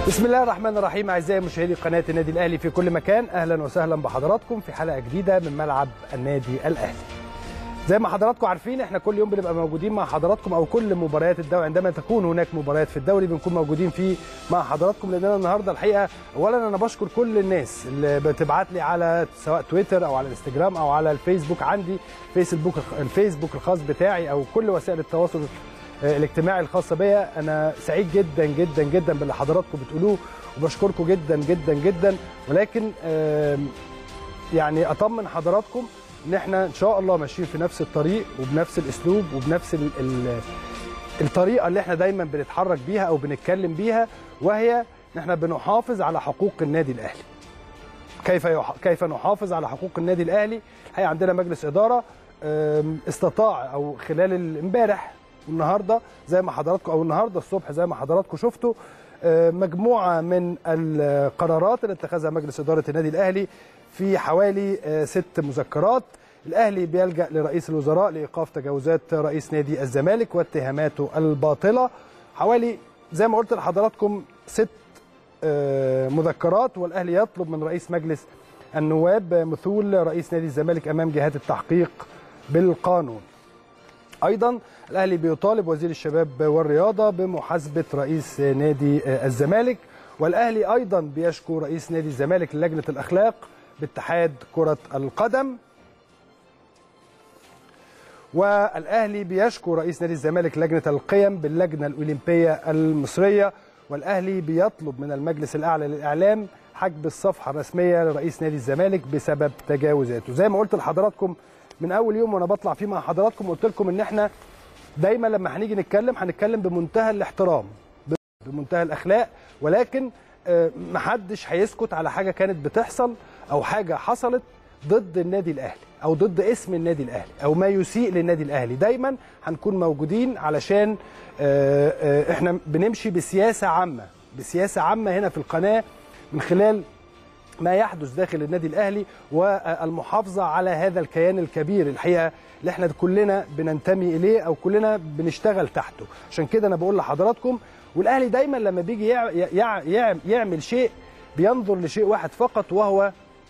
بسم الله الرحمن الرحيم اعزائي مشاهدي قناه النادي الاهلي في كل مكان اهلا وسهلا بحضراتكم في حلقه جديده من ملعب النادي الاهلي. زي ما حضراتكم عارفين احنا كل يوم بنبقى موجودين مع حضراتكم او كل مباريات الدوري عندما تكون هناك مباريات في الدوري بنكون موجودين فيه مع حضراتكم لاننا النهارده الحقيقه اولا انا بشكر كل الناس اللي بتبعت لي على سواء تويتر او على الانستجرام او على الفيسبوك عندي فيسبوك الفيسبوك الخاص بتاعي او كل وسائل التواصل الاجتماعي الخاصه بيا انا سعيد جدا جدا جدا باللي حضراتكم بتقولوه وبشكركم جدا جدا جدا ولكن يعني اطمن حضراتكم ان احنا ان شاء الله ماشيين في نفس الطريق وبنفس الاسلوب وبنفس ال ال الطريقه اللي احنا دايما بنتحرك بيها او بنتكلم بيها وهي ان احنا بنحافظ على حقوق النادي الاهلي. كيف يح... كيف نحافظ على حقوق النادي الاهلي؟ الحقيقه عندنا مجلس اداره استطاع او خلال امبارح والنهارده زي ما حضراتكم او النهارده الصبح زي ما حضراتكم شفتوا مجموعه من القرارات اللي اتخذها مجلس اداره النادي الاهلي في حوالي ست مذكرات الاهلي بيلجا لرئيس الوزراء لايقاف تجاوزات رئيس نادي الزمالك واتهاماته الباطله حوالي زي ما قلت لحضراتكم ست مذكرات والاهلي يطلب من رئيس مجلس النواب مثول رئيس نادي الزمالك امام جهات التحقيق بالقانون ايضا الاهلي بيطالب وزير الشباب والرياضه بمحاسبه رئيس نادي الزمالك والاهلي ايضا بيشكو رئيس نادي الزمالك للجنه الاخلاق باتحاد كره القدم والاهلي بيشكو رئيس نادي الزمالك لجنه القيم باللجنه الاولمبيه المصريه والاهلي بيطلب من المجلس الاعلى للاعلام حجب الصفحه الرسميه لرئيس نادي الزمالك بسبب تجاوزاته زي ما قلت لحضراتكم من اول يوم وانا بطلع فيه مع حضراتكم قلت لكم ان احنا دايما لما هنيجي نتكلم هنتكلم بمنتهى الاحترام بمنتهى الاخلاق ولكن محدش هيسكت على حاجه كانت بتحصل او حاجه حصلت ضد النادي الاهلي او ضد اسم النادي الاهلي او ما يسيء للنادي الاهلي دايما هنكون موجودين علشان احنا بنمشي بسياسه عامه بسياسه عامه هنا في القناه من خلال ما يحدث داخل النادي الاهلي والمحافظه على هذا الكيان الكبير الحقيقه اللي احنا كلنا بننتمي اليه او كلنا بنشتغل تحته عشان كده انا بقول لحضراتكم والاهلي دايما لما بيجي يعمل شيء بينظر لشيء واحد فقط وهو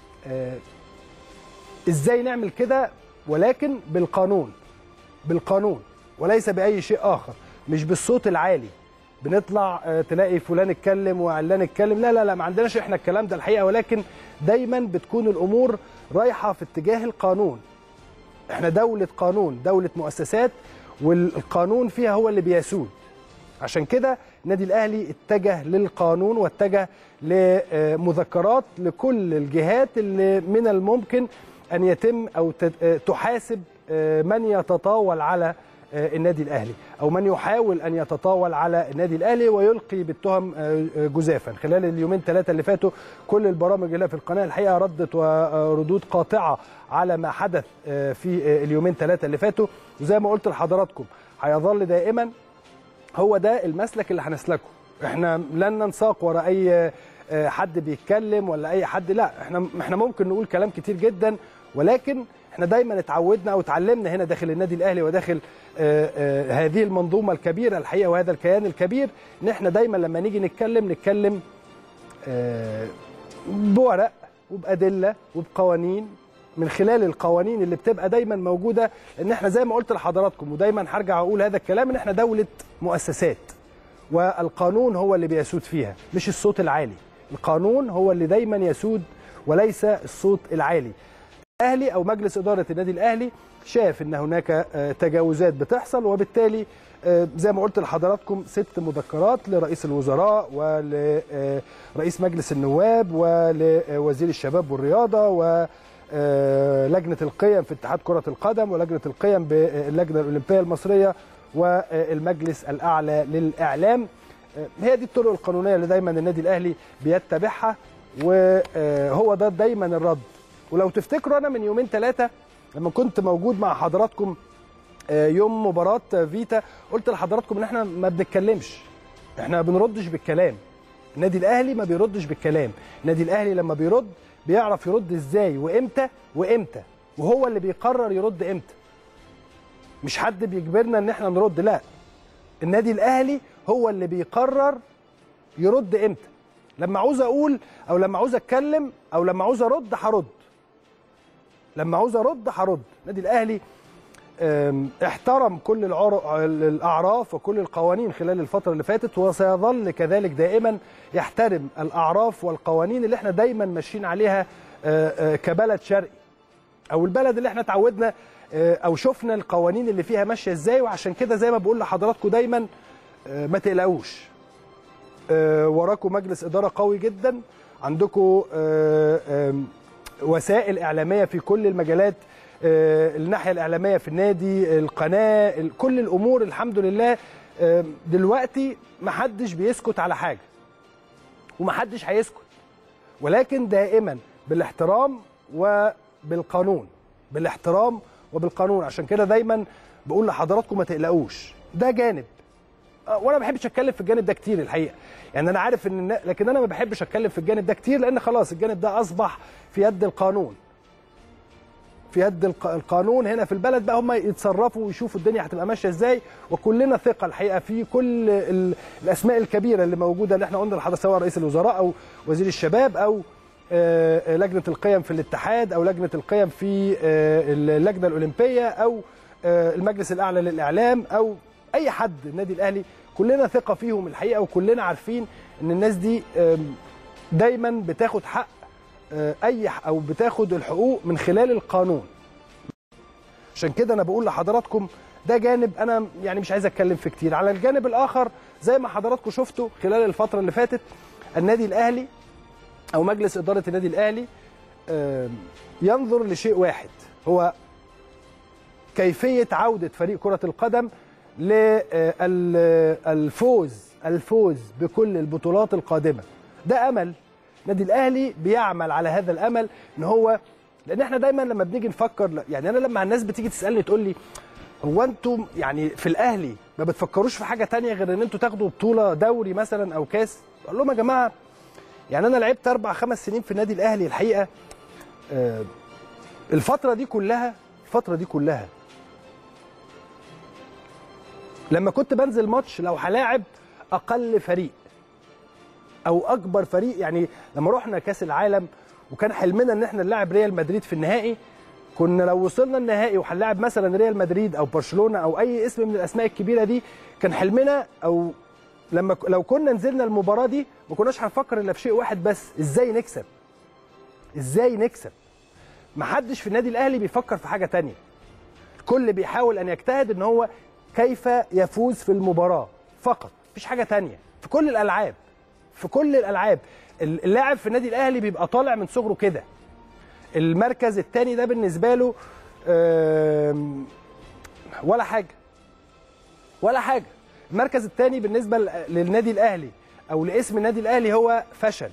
ازاي نعمل كده ولكن بالقانون بالقانون وليس باي شيء اخر مش بالصوت العالي بنطلع تلاقي فلان اتكلم وعلان اتكلم لا لا لا ما عندناش احنا الكلام ده الحقيقه ولكن دايما بتكون الامور رايحه في اتجاه القانون احنا دوله قانون دوله مؤسسات والقانون فيها هو اللي بيسود عشان كده النادي الاهلي اتجه للقانون واتجه لمذكرات لكل الجهات اللي من الممكن ان يتم او تحاسب من يتطاول على النادي الاهلي او من يحاول ان يتطاول على النادي الاهلي ويلقي بالتهم جزافا خلال اليومين ثلاثه اللي فاتوا كل البرامج اللي في القناه الحقيقه ردت ردود قاطعه على ما حدث في اليومين ثلاثه اللي فاتوا وزي ما قلت لحضراتكم هيظل دائما هو ده المسلك اللي هنسلكه احنا لن ننساق وراء اي حد بيتكلم ولا اي حد لا احنا احنا ممكن نقول كلام كتير جدا ولكن احنا دايما اتعودنا او اتعلمنا هنا داخل النادي الاهلي وداخل آآ آآ هذه المنظومه الكبيره الحقيقه وهذا الكيان الكبير ان احنا دايما لما نيجي نتكلم نتكلم بورق وبادله وبقوانين من خلال القوانين اللي بتبقى دايما موجوده ان احنا زي ما قلت لحضراتكم ودايما هرجع اقول هذا الكلام ان احنا دوله مؤسسات والقانون هو اللي بيسود فيها مش الصوت العالي القانون هو اللي دايما يسود وليس الصوت العالي الاهلي او مجلس اداره النادي الاهلي شاف ان هناك تجاوزات بتحصل وبالتالي زي ما قلت لحضراتكم ست مذكرات لرئيس الوزراء ولرئيس مجلس النواب ولوزير الشباب والرياضه ولجنه القيم في اتحاد كره القدم ولجنه القيم باللجنه الاولمبيه المصريه والمجلس الاعلى للاعلام هي دي الطرق القانونيه اللي دايما النادي الاهلي بيتبعها وهو ده دايما الرد ولو تفتكروا انا من يومين ثلاثه لما كنت موجود مع حضراتكم يوم مباراه فيتا قلت لحضراتكم ان احنا ما بنتكلمش احنا ما بنردش بالكلام النادي الاهلي ما بيردش بالكلام النادي الاهلي لما بيرد بيعرف يرد ازاي وامتى وامتى وهو اللي بيقرر يرد امتى مش حد بيجبرنا ان احنا نرد لا النادي الاهلي هو اللي بيقرر يرد امتى لما عاوز اقول او لما عاوز اتكلم او لما عاوز ارد هرد لما عاوز ارد هرد النادي الاهلي أم، احترم كل العر- الاعراف وكل القوانين خلال الفتره اللي فاتت وسيظل كذلك دائما يحترم الاعراف والقوانين اللي احنا دايما ماشيين عليها آه، آه، كبلد شرقي او البلد اللي احنا اتعودنا آه، او شفنا القوانين اللي فيها ماشيه ازاي وعشان كده زي ما بقول لحضراتكم دايما آه، ما تقلقوش آه، وراكم مجلس اداره قوي جدا عندكم آه، آم، وسائل اعلاميه في كل المجالات آه، الناحيه الاعلاميه في النادي القناه ال- كل الامور الحمد لله آم، دلوقتي محدش بيسكت على حاجه ومحدش هيسكت ولكن دائما بالاحترام وبالقانون بالاحترام وبالقانون عشان كده دايما بقول لحضراتكم ما تقلقوش ده جانب آه، وانا ما بحبش اتكلم في الجانب ده كتير الحقيقه يعني انا عارف ان النا- لكن انا ما بحبش اتكلم في الجانب ده كتير لان خلاص الجانب ده اصبح في يد القانون في يد الق- القانون هنا في البلد بقى هم يتصرفوا ويشوفوا الدنيا هتبقى ماشيه ازاي وكلنا ثقه الحقيقه في كل ال- الاسماء الكبيره اللي موجوده اللي احنا قلنا لحضرتك سواء رئيس الوزراء او وزير الشباب او آه، آه، لجنه القيم في الاتحاد او لجنه القيم في آه، اللجنه الاولمبيه او آه، المجلس الاعلى للاعلام او اي حد النادي الاهلي كلنا ثقه فيهم الحقيقه وكلنا عارفين ان الناس دي آم، دايما بتاخد حق آه، اي ح- او بتاخد الحقوق من خلال القانون عشان كده انا بقول لحضراتكم ده جانب انا يعني مش عايز اتكلم فيه كتير على الجانب الاخر زي ما حضراتكم شفتوا خلال الفتره اللي فاتت النادي الاهلي او مجلس اداره النادي الاهلي آم، ينظر لشيء واحد هو كيفيه عوده فريق كره القدم للفوز الفوز بكل البطولات القادمه ده امل النادي الاهلي بيعمل على هذا الامل ان هو لان احنا دايما لما بنيجي نفكر يعني انا لما الناس بتيجي تسالني تقول لي هو انتم يعني في الاهلي ما بتفكروش في حاجه تانية غير ان انتوا تاخدوا بطوله دوري مثلا او كاس اقول لهم يا جماعه يعني انا لعبت اربع خمس سنين في النادي الاهلي الحقيقه آه، الفتره دي كلها الفتره دي كلها لما كنت بنزل ماتش لو هلاعب اقل فريق او اكبر فريق يعني لما رحنا كاس العالم وكان حلمنا ان احنا نلعب ريال مدريد في النهائي كنا لو وصلنا النهائي وهنلاعب مثلا ريال مدريد او برشلونه او اي اسم من الاسماء الكبيره دي كان حلمنا او لما ك- لو كنا نزلنا المباراه دي ما كناش هنفكر الا في شيء واحد بس ازاي نكسب ازاي نكسب محدش في النادي الاهلي بيفكر في حاجه تانية الكل بيحاول ان يجتهد ان هو كيف يفوز في المباراه فقط مفيش حاجه تانية في كل الالعاب في كل الالعاب اللاعب في النادي الاهلي بيبقى طالع من صغره كده المركز الثاني ده بالنسبه له آم، ولا حاجه ولا حاجه المركز الثاني بالنسبه ل- للنادي الاهلي او لاسم النادي الاهلي هو فشل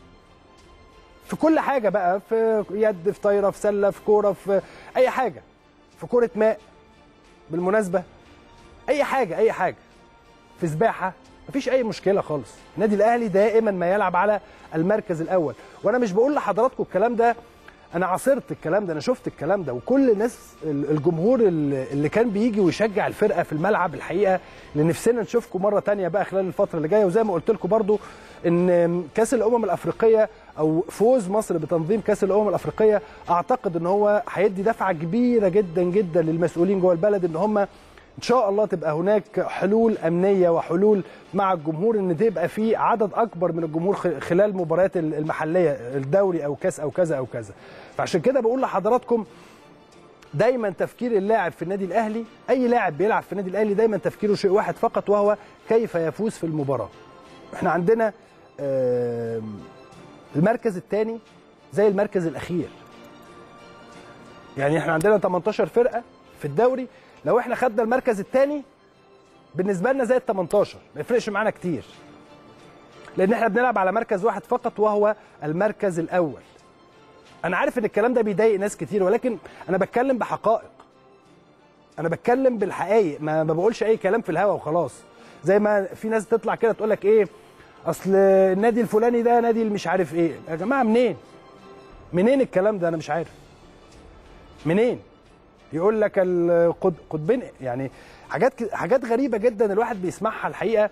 في كل حاجه بقى في يد في طايره في سله في كوره في اي حاجه في كوره ماء بالمناسبه اي حاجه اي حاجه في سباحه مفيش اي مشكله خالص النادي الاهلي دائما ما يلعب على المركز الاول وانا مش بقول لحضراتكم الكلام ده انا عاصرت الكلام ده انا شفت الكلام ده وكل الناس ال- الجمهور اللي اللي كان بيجي ويشجع الفرقه في الملعب الحقيقه اللي نفسنا نشوفكم مره تانية بقى خلال الفتره اللي جايه وزي ما قلت لكم برضو ان كاس الامم الافريقيه او فوز مصر بتنظيم كاس الامم الافريقيه اعتقد ان هو هيدي دفعه كبيره جدا جدا للمسؤولين جوه البلد ان هم ان شاء الله تبقى هناك حلول امنيه وحلول مع الجمهور ان تبقى في عدد اكبر من الجمهور خ- خلال المباريات ال- المحليه الدوري او كاس او كذا او كذا فعشان كده بقول لحضراتكم دايما تفكير اللاعب في النادي الاهلي اي لاعب بيلعب في النادي الاهلي دايما تفكيره شيء واحد فقط وهو كيف يفوز في المباراه احنا عندنا آم، المركز الثاني زي المركز الاخير يعني احنا عندنا 18 فرقه في الدوري لو احنا خدنا المركز الثاني بالنسبه لنا زي ال 18 ما يفرقش معانا كتير لان احنا بنلعب على مركز واحد فقط وهو المركز الاول انا عارف ان الكلام ده بيضايق ناس كتير ولكن انا بتكلم بحقائق انا بتكلم بالحقائق ما, ما بقولش اي كلام في الهوا وخلاص زي ما في ناس تطلع كده تقول لك ايه اصل النادي الفلاني ده نادي اللي مش عارف ايه يا جماعه منين منين الكلام ده انا مش عارف منين يقول لك القطبين يعني حاجات ك- حاجات غريبه جدا الواحد بيسمعها الحقيقه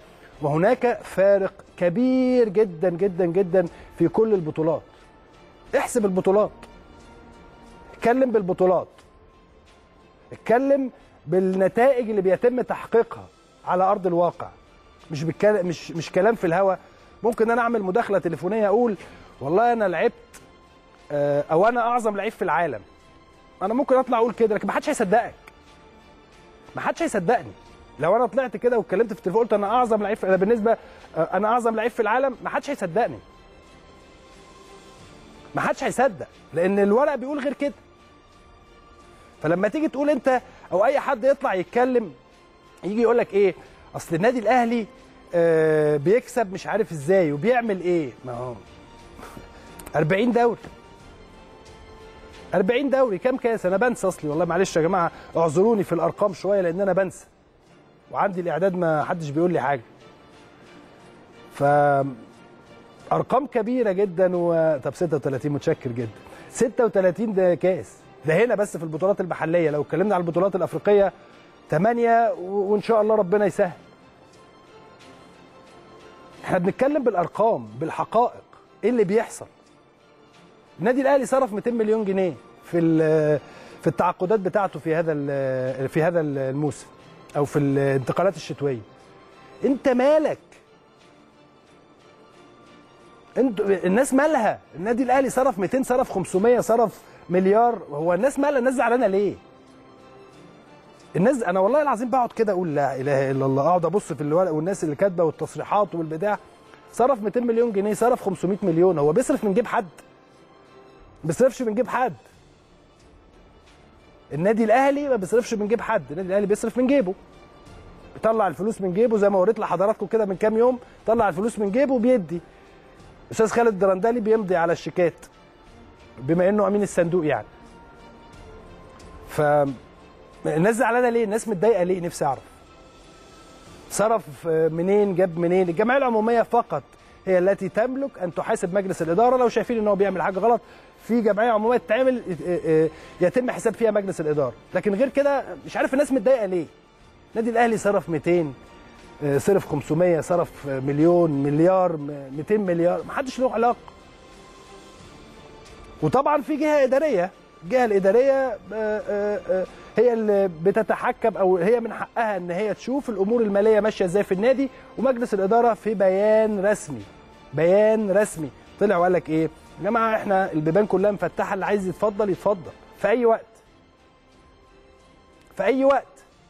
وهناك فارق كبير جدا جدا جدا في كل البطولات احسب البطولات اتكلم بالبطولات اتكلم بالنتائج اللي بيتم تحقيقها على ارض الواقع مش بالكلام مش مش كلام في الهوا ممكن انا اعمل مداخله تليفونيه اقول والله انا لعبت آه، او انا اعظم لعيب في العالم انا ممكن اطلع اقول كده لكن ما حدش هيصدقك ما حدش هيصدقني لو انا طلعت كده واتكلمت في التليفون قلت انا اعظم لعيب في- انا بالنسبه آه، انا اعظم لعيب في العالم ما حدش هيصدقني ما حدش هيصدق لان الورق بيقول غير كده فلما تيجي تقول انت او اي حد يطلع يتكلم يجي يقول لك ايه اصل النادي الاهلي آه بيكسب مش عارف ازاي وبيعمل ايه ما هو 40 دوري 40 دوري كام كاس انا بنسى اصلي والله معلش يا جماعه اعذروني في الارقام شويه لان انا بنسى وعندي الاعداد ما حدش بيقول لي حاجه ف ارقام كبيره جدا و طب 36 متشكر جدا 36 ده كاس ده هنا بس في البطولات المحليه لو اتكلمنا على البطولات الافريقيه 8 وان شاء الله ربنا يسهل احنا بنتكلم بالارقام بالحقائق ايه اللي بيحصل النادي الاهلي صرف 200 مليون جنيه في ال- في التعاقدات بتاعته في هذا ال- في هذا الموسم او في الانتقالات الشتويه انت مالك انت الناس مالها النادي الاهلي صرف 200 صرف 500 صرف مليار هو الناس مالها الناس زعلانه ليه الناس انا والله العظيم بقعد كده اقول لا اله الا الله اقعد ابص في الورق والناس اللي كاتبه والتصريحات والبتاع صرف 200 مليون جنيه صرف 500 مليون هو بيصرف من جيب حد ما بيصرفش من جيب حد النادي الاهلي ما بيصرفش من جيب حد النادي الاهلي بيصرف من جيبه بيطلع الفلوس من جيبه زي ما وريت لحضراتكم كده من كام يوم طلع الفلوس من جيبه وبيدي استاذ خالد درندلي بيمضي على الشيكات بما انه امين الصندوق يعني ف الناس زعلانه ليه الناس متضايقه ليه نفسي اعرف صرف منين جاب منين الجمعيه العموميه فقط هي التي تملك ان تحاسب مجلس الاداره لو شايفين ان هو بيعمل حاجه غلط في جمعيه عموميه تتعمل يتم حساب فيها مجلس الاداره لكن غير كده مش عارف الناس متضايقه ليه النادي الاهلي صرف 200 صرف 500 صرف مليون مليار 200 مليار ما حدش له علاقه وطبعا في جهه اداريه الجهه الاداريه هي اللي بتتحكم او هي من حقها ان هي تشوف الامور الماليه ماشيه ازاي في النادي ومجلس الاداره في بيان رسمي بيان رسمي طلع وقال لك ايه يا جماعه احنا البيبان كلها مفتحه اللي عايز يتفضل يتفضل في اي وقت في اي وقت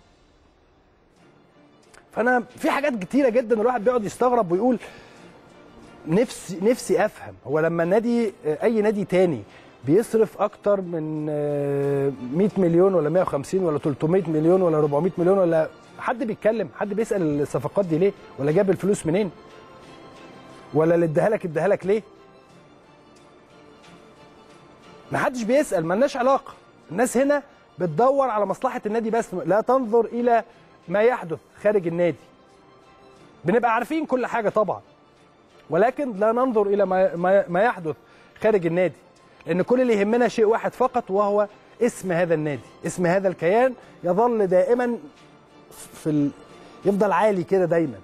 فانا في حاجات كتيره جدا الواحد بيقعد يستغرب ويقول نفسي نفسي افهم هو لما النادي اي نادي تاني بيصرف اكتر من 100 مليون ولا 150 ولا 300 مليون ولا 400 مليون ولا حد بيتكلم حد بيسال الصفقات دي ليه ولا جاب الفلوس منين ولا اللي اداها لك اداها لك ليه ما حدش بيسال ملناش علاقه الناس هنا بتدور على مصلحه النادي بس لا تنظر الى ما يحدث خارج النادي بنبقى عارفين كل حاجه طبعا ولكن لا ننظر الى ما ما يحدث خارج النادي لان كل اللي يهمنا شيء واحد فقط وهو اسم هذا النادي اسم هذا الكيان يظل دائما في ال... يفضل عالي كده دايما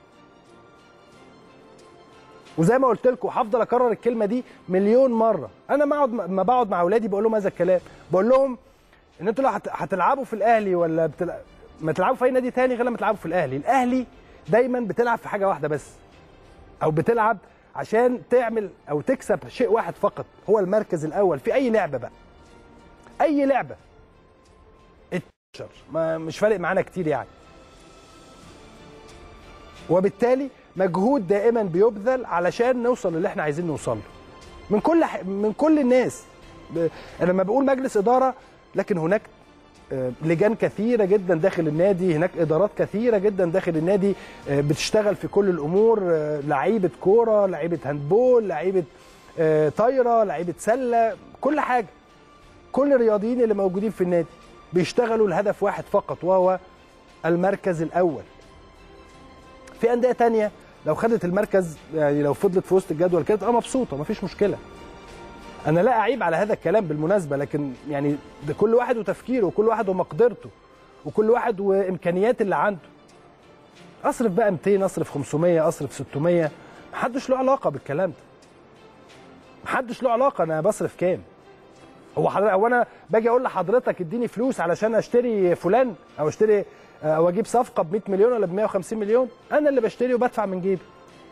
وزي ما قلت لكم هفضل اكرر الكلمه دي مليون مره انا ما اقعد ما بقعد مع اولادي بقول لهم هذا الكلام بقول لهم ان انتوا لو هتلعبوا في الاهلي ولا بتل... ما تلعبوا في اي نادي تاني غير لما تلعبوا في الاهلي الاهلي دايما بتلعب في حاجه واحده بس او بتلعب عشان تعمل او تكسب شيء واحد فقط هو المركز الاول في اي لعبه بقى اي لعبه ما مش فارق معانا كتير يعني وبالتالي مجهود دائما بيبذل علشان نوصل للي احنا عايزين نوصل له من كل ح... من كل الناس ب... انا لما بقول مجلس اداره لكن هناك لجان كثيره جدا داخل النادي هناك ادارات كثيره جدا داخل النادي بتشتغل في كل الامور لعيبه كوره لعيبه هاندبول لعيبه طايره لعيبه سله كل حاجه كل الرياضيين اللي موجودين في النادي بيشتغلوا لهدف واحد فقط وهو المركز الاول في انديه تانية لو خدت المركز يعني لو فضلت في وسط الجدول كده تبقى مبسوطه مفيش مشكله انا لا اعيب على هذا الكلام بالمناسبه لكن يعني ده كل واحد وتفكيره وكل واحد ومقدرته وكل واحد وامكانيات اللي عنده اصرف بقى 200 اصرف 500 اصرف 600 محدش له علاقه بالكلام ده محدش له علاقه انا بصرف كام هو حضرتك هو انا باجي اقول لحضرتك اديني فلوس علشان اشتري فلان او اشتري او اجيب صفقه ب 100 مليون ولا ب 150 مليون انا اللي بشتري وبدفع من جيبي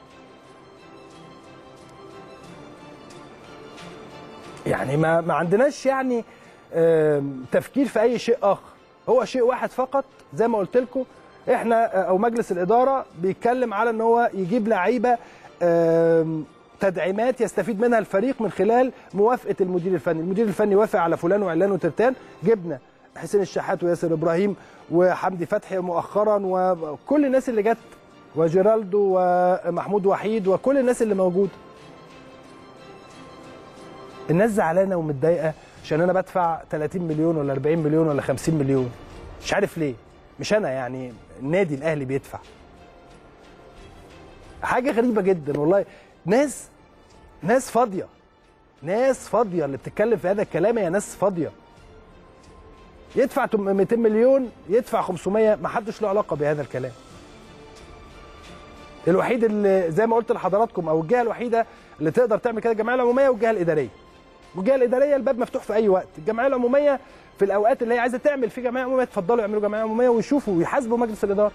يعني ما ما عندناش يعني آم، تفكير في اي شيء اخر هو شيء واحد فقط زي ما قلت لكم احنا او مجلس الاداره بيتكلم على ان هو يجيب لعيبه آم، تدعيمات يستفيد منها الفريق من خلال موافقه المدير الفني، المدير الفني وافق على فلان وعلان وترتان، جبنا حسين الشحات وياسر ابراهيم وحمدي فتحي مؤخرا وكل الناس اللي جت وجيرالدو ومحمود وحيد وكل الناس اللي موجوده. الناس زعلانه ومتضايقه عشان انا بدفع 30 مليون ولا 40 مليون ولا 50 مليون مش عارف ليه مش انا يعني النادي الاهلي بيدفع حاجه غريبه جدا والله ناس ناس فاضيه ناس فاضيه اللي بتتكلم في هذا الكلام هي ناس فاضيه يدفع تم- 200 مليون يدفع 500 ما حدش له علاقه بهذا الكلام الوحيد اللي زي ما قلت لحضراتكم او الجهه الوحيده اللي تقدر تعمل كده الجمعيه العموميه والجهه الاداريه والجهه الاداريه الباب مفتوح في اي وقت الجمعيه العموميه في الاوقات اللي هي عايزه تعمل في جمعيه عموميه اتفضلوا اعملوا جمعيه عموميه ويشوفوا ويحاسبوا مجلس الاداره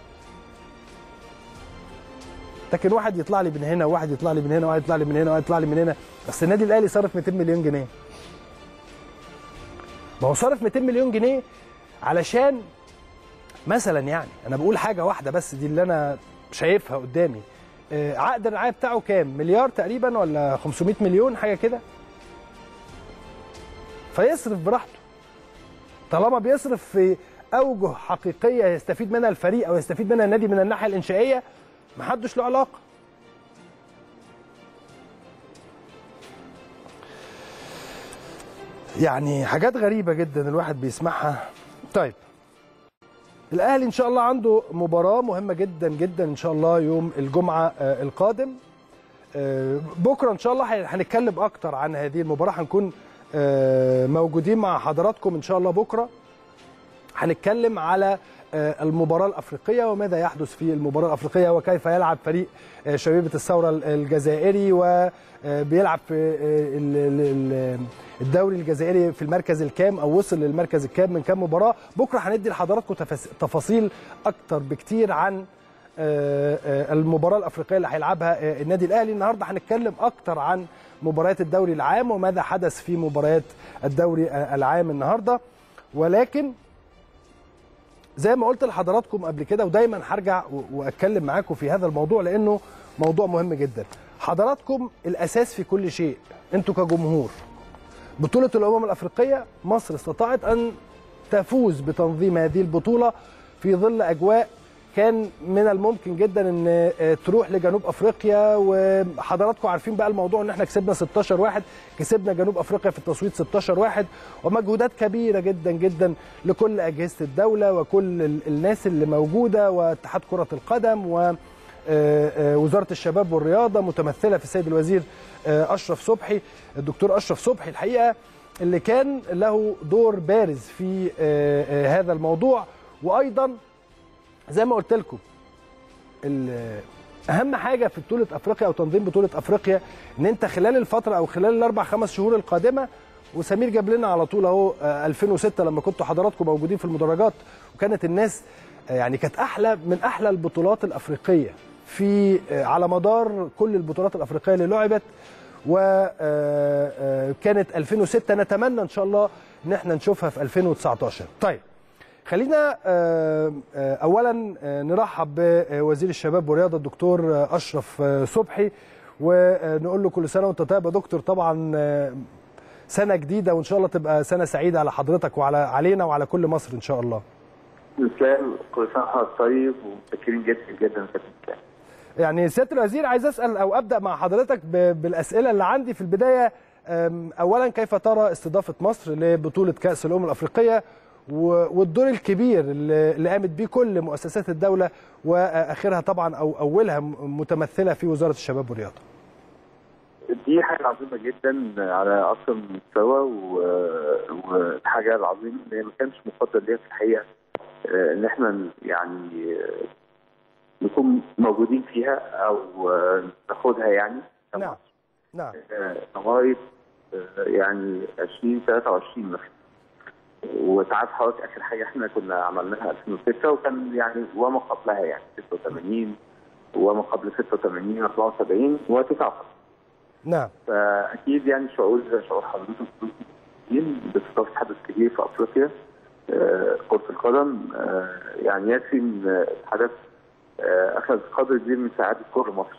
لكن واحد يطلع لي من هنا وواحد يطلع لي من هنا وواحد يطلع لي من هنا وواحد يطلع لي من هنا بس النادي الاهلي صرف 200 مليون جنيه ما هو صرف 200 مليون جنيه علشان مثلا يعني انا بقول حاجه واحده بس دي اللي انا شايفها قدامي آه، عقد الرعايه بتاعه كام مليار تقريبا ولا 500 مليون حاجه كده فيصرف براحته طالما بيصرف في اوجه حقيقيه يستفيد منها الفريق او يستفيد منها النادي من الناحيه الانشائيه محدش له علاقه يعني حاجات غريبه جدا الواحد بيسمعها طيب الاهلي ان شاء الله عنده مباراه مهمه جدا جدا ان شاء الله يوم الجمعه آه، القادم آه، بكره ان شاء الله هن- هنتكلم اكتر عن هذه المباراه هنكون آه، موجودين مع حضراتكم ان شاء الله بكره هنتكلم على آه، المباراه الافريقيه وماذا يحدث في المباراه الافريقيه وكيف يلعب فريق آه، شبيبه الثوره الجزائري وبيلعب في آه، ال- ال- ال- الدوري الجزائري في المركز الكام او وصل للمركز الكام من كام مباراه بكره هندي لحضراتكم تفاس- تفاصيل اكتر بكتير عن آه، آه، المباراه الافريقيه اللي هيلعبها آه، النادي الاهلي النهارده هنتكلم اكتر عن مباريات الدوري العام وماذا حدث في مباريات الدوري آه، العام النهارده ولكن زي ما قلت لحضراتكم قبل كده ودايما هرجع و- واتكلم معاكم في هذا الموضوع لانه موضوع مهم جدا حضراتكم الاساس في كل شيء انتوا كجمهور بطولة الأمم الأفريقية مصر استطاعت أن تفوز بتنظيم هذه البطولة في ظل أجواء كان من الممكن جدا ان آه، تروح لجنوب افريقيا وحضراتكم عارفين بقى الموضوع ان احنا كسبنا 16 واحد كسبنا جنوب افريقيا في التصويت 16 واحد ومجهودات كبيره جدا جدا لكل اجهزه الدوله وكل ال- الناس اللي موجوده واتحاد كره القدم و آه، آه، وزاره الشباب والرياضه متمثله في السيد الوزير آه، اشرف صبحي الدكتور اشرف صبحي الحقيقه اللي كان له دور بارز في آه، آه، هذا الموضوع وايضا زي ما قلت لكم ال- اهم حاجه في بطوله افريقيا او تنظيم بطوله افريقيا ان انت خلال الفتره او خلال الاربع خمس شهور القادمه وسمير جاب لنا على طول اهو آه، 2006 لما كنتوا حضراتكم موجودين في المدرجات وكانت الناس آه، يعني كانت احلى من احلى البطولات الافريقيه في آه، على مدار كل البطولات الافريقيه اللي لعبت وكانت 2006 نتمنى ان شاء الله ان احنا نشوفها في 2019 طيب خلينا آه، آه، اولا آه، نرحب بوزير الشباب والرياضه الدكتور آه، اشرف آه، صبحي ونقول له كل سنه وانت طيب يا دكتور طبعا آه، سنه جديده وان شاء الله تبقى سنه سعيده على حضرتك وعلى علينا وعلى كل مصر ان شاء الله اسلام كل سنه وحضرتك طيب ومتشكرين جدا جدا يا كابتن اسلام يعني سياده الوزير عايز اسال او ابدا مع حضرتك ب- بالاسئله اللي عندي في البدايه أم، اولا كيف ترى استضافه مصر لبطوله كاس الامم الافريقيه و- والدور الكبير اللي اللي قامت بيه كل مؤسسات الدوله واخرها طبعا او اولها م- متمثله في وزاره الشباب والرياضه دي حاجه عظيمه جدا على اكثر من مستوى و- والحاجه العظيمه ان هي ما كانش مقدر ليها في الحقيقه آه، ان احنا يعني آه، نكون موجودين فيها او آه، ناخدها يعني نعم نعم آه، لغايه آه، يعني 2023 مثلا وساعات حضرتك اخر حاجه احنا كنا عملناها 2006 وكان يعني وما قبلها يعني 86 وما قبل 86 74 و79 نعم فاكيد يعني شعور زي شعور حضرتك باستضافه حدث كبير في افريقيا آه، كره القدم آه، يعني يكفي ان الحدث آه، اخذ قدر كبير من سعاده كل مصر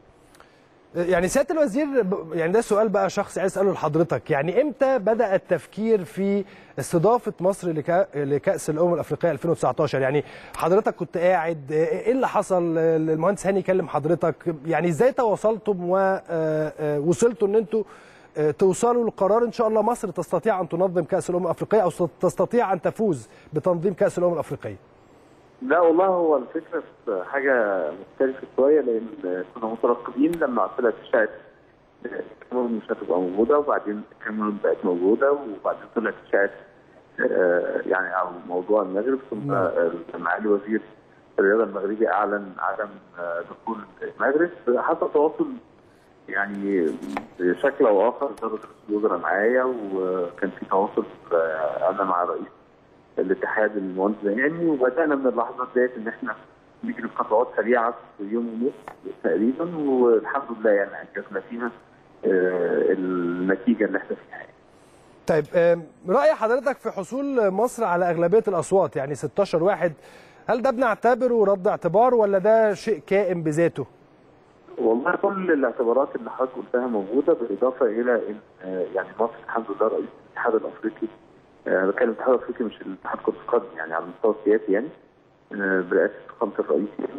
يعني سياده الوزير ب- يعني ده سؤال بقى شخصي عايز اساله لحضرتك يعني امتى بدا التفكير في استضافه مصر لكا- لكاس الامم الافريقيه 2019 يعني حضرتك كنت قاعد ايه اللي حصل المهندس هاني كلم حضرتك يعني ازاي تواصلتم ووصلتوا ان انتوا آه، توصلوا لقرار ان شاء الله مصر تستطيع ان تنظم كاس الامم الافريقيه او تستطيع ان تفوز بتنظيم كاس الامم الافريقيه لا والله هو الفكره في حاجه مختلفه شويه لان كنا مترقبين لما طلعت اشاعه الكاميرون مش هتبقى موجوده وبعدين الكاميرون بقت موجوده وبعدين طلعت اشاعه آه، يعني او موضوع المغرب ثم نعم. آه، معالي وزير الرياضه المغربي اعلن عدم آه، دخول المغرب حصل تواصل يعني بشكل او اخر درجه رئيس الوزراء معايا وكان في تواصل آه، انا مع رئيس الاتحاد المهندس زياني وبدانا من اللحظات ديت ان احنا نجري بخطوات سريعه في يوم ونص تقريبا والحمد لله يعني انجزنا فيها آه، النتيجه اللي احنا فيها يعني. طيب آم، رأي حضرتك في حصول مصر على أغلبية الأصوات يعني 16 واحد هل ده بنعتبره رد اعتبار ولا ده شيء كائن بذاته؟ والله كل الاعتبارات اللي حضرتك قلتها موجوده بالاضافه الى ان آه، يعني مصر الحمد لله رئيس الاتحاد الافريقي آه، انا بتكلم الاتحاد الافريقي مش الاتحاد كره القدم يعني على المستوى السياسي يعني آه، برئاسه فخامه الرئيس يعني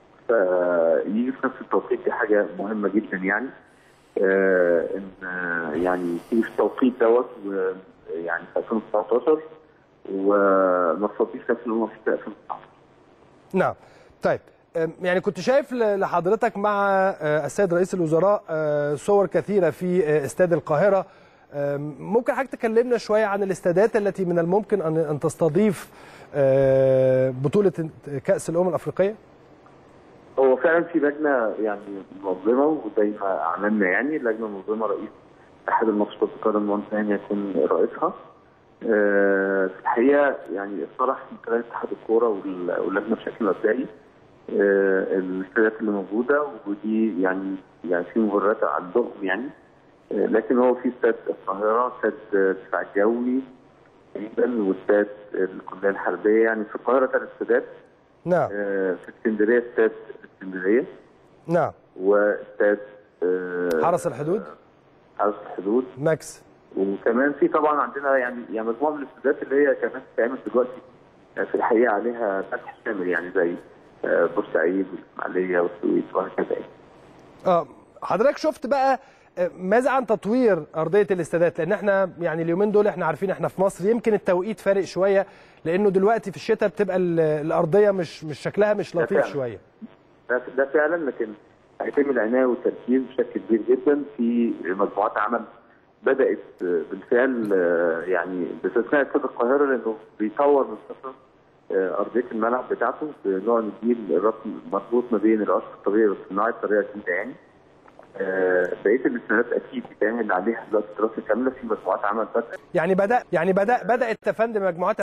فيجي في نفس التوقيت دي حاجه مهمه جدا يعني آه، ان آه، يعني تيجي في التوقيت دوت و- يعني في 2019 ونستضيف كاس الامم في 2019 نعم طيب آم، يعني كنت شايف ل- لحضرتك مع آه، السيد رئيس الوزراء آه، صور كثيرة في آه، استاد القاهرة آم، ممكن حضرتك تكلمنا شوية عن الاستادات التي من الممكن أن أن تستضيف آه، بطولة كأس الأمم الأفريقية؟ هو فعلا في لجنه يعني منظمه وزي ما اعلنا يعني لجنه منظمه رئيس اتحاد المصري لكره القدم المهندس هاني يكون رئيسها. آه، في الحقيقه يعني اقترح من خلال اتحاد الكوره وال- واللجنه بشكل مبدئي آه، الاستادات اللي موجوده ودي يعني يعني في مبررات عندهم يعني آه، لكن هو في استاد القاهره استاد الدفاع الجوي تقريبا واستاد الكليه الحربيه يعني في القاهره ثلاث استادات نعم آه، في اسكندريه استاد اسكندريه نعم واستاد آه، حرس الحدود حرس الحدود ماكس وكمان في طبعا عندنا يعني يعني مجموعه من الاستادات اللي هي كمان بتتعمل دلوقتي آه، في الحقيقه عليها فتح شامل يعني زي آه، بورسعيد والاسماعيليه والسويس وهكذا يعني. اه حضرتك شفت بقى آه، ماذا عن تطوير ارضيه الاستادات لان احنا يعني اليومين دول احنا عارفين احنا في مصر يمكن التوقيت فارق شويه لانه دلوقتي في الشتاء بتبقى ال- الارضيه مش مش شكلها مش لطيف فعلا. شويه ده ده فعلا لكن هيتم العنايه والتركيز بشكل كبير جدا في مجموعات عمل بدات آه، بالفعل آه، يعني باستثناء استاد القاهره لانه بيطور من فتره آه، ارضيه الملعب بتاعته بنوع جديد الربط مربوط ما بين القصر الطبيعي والصناعي بطريقه جديده يعني آه، بقيه الاستادات اكيد بيتعمل عليها دلوقتي دراسه كامله في مجموعات عمل بدات يعني بدا يعني بدا بدات تفندم مجموعات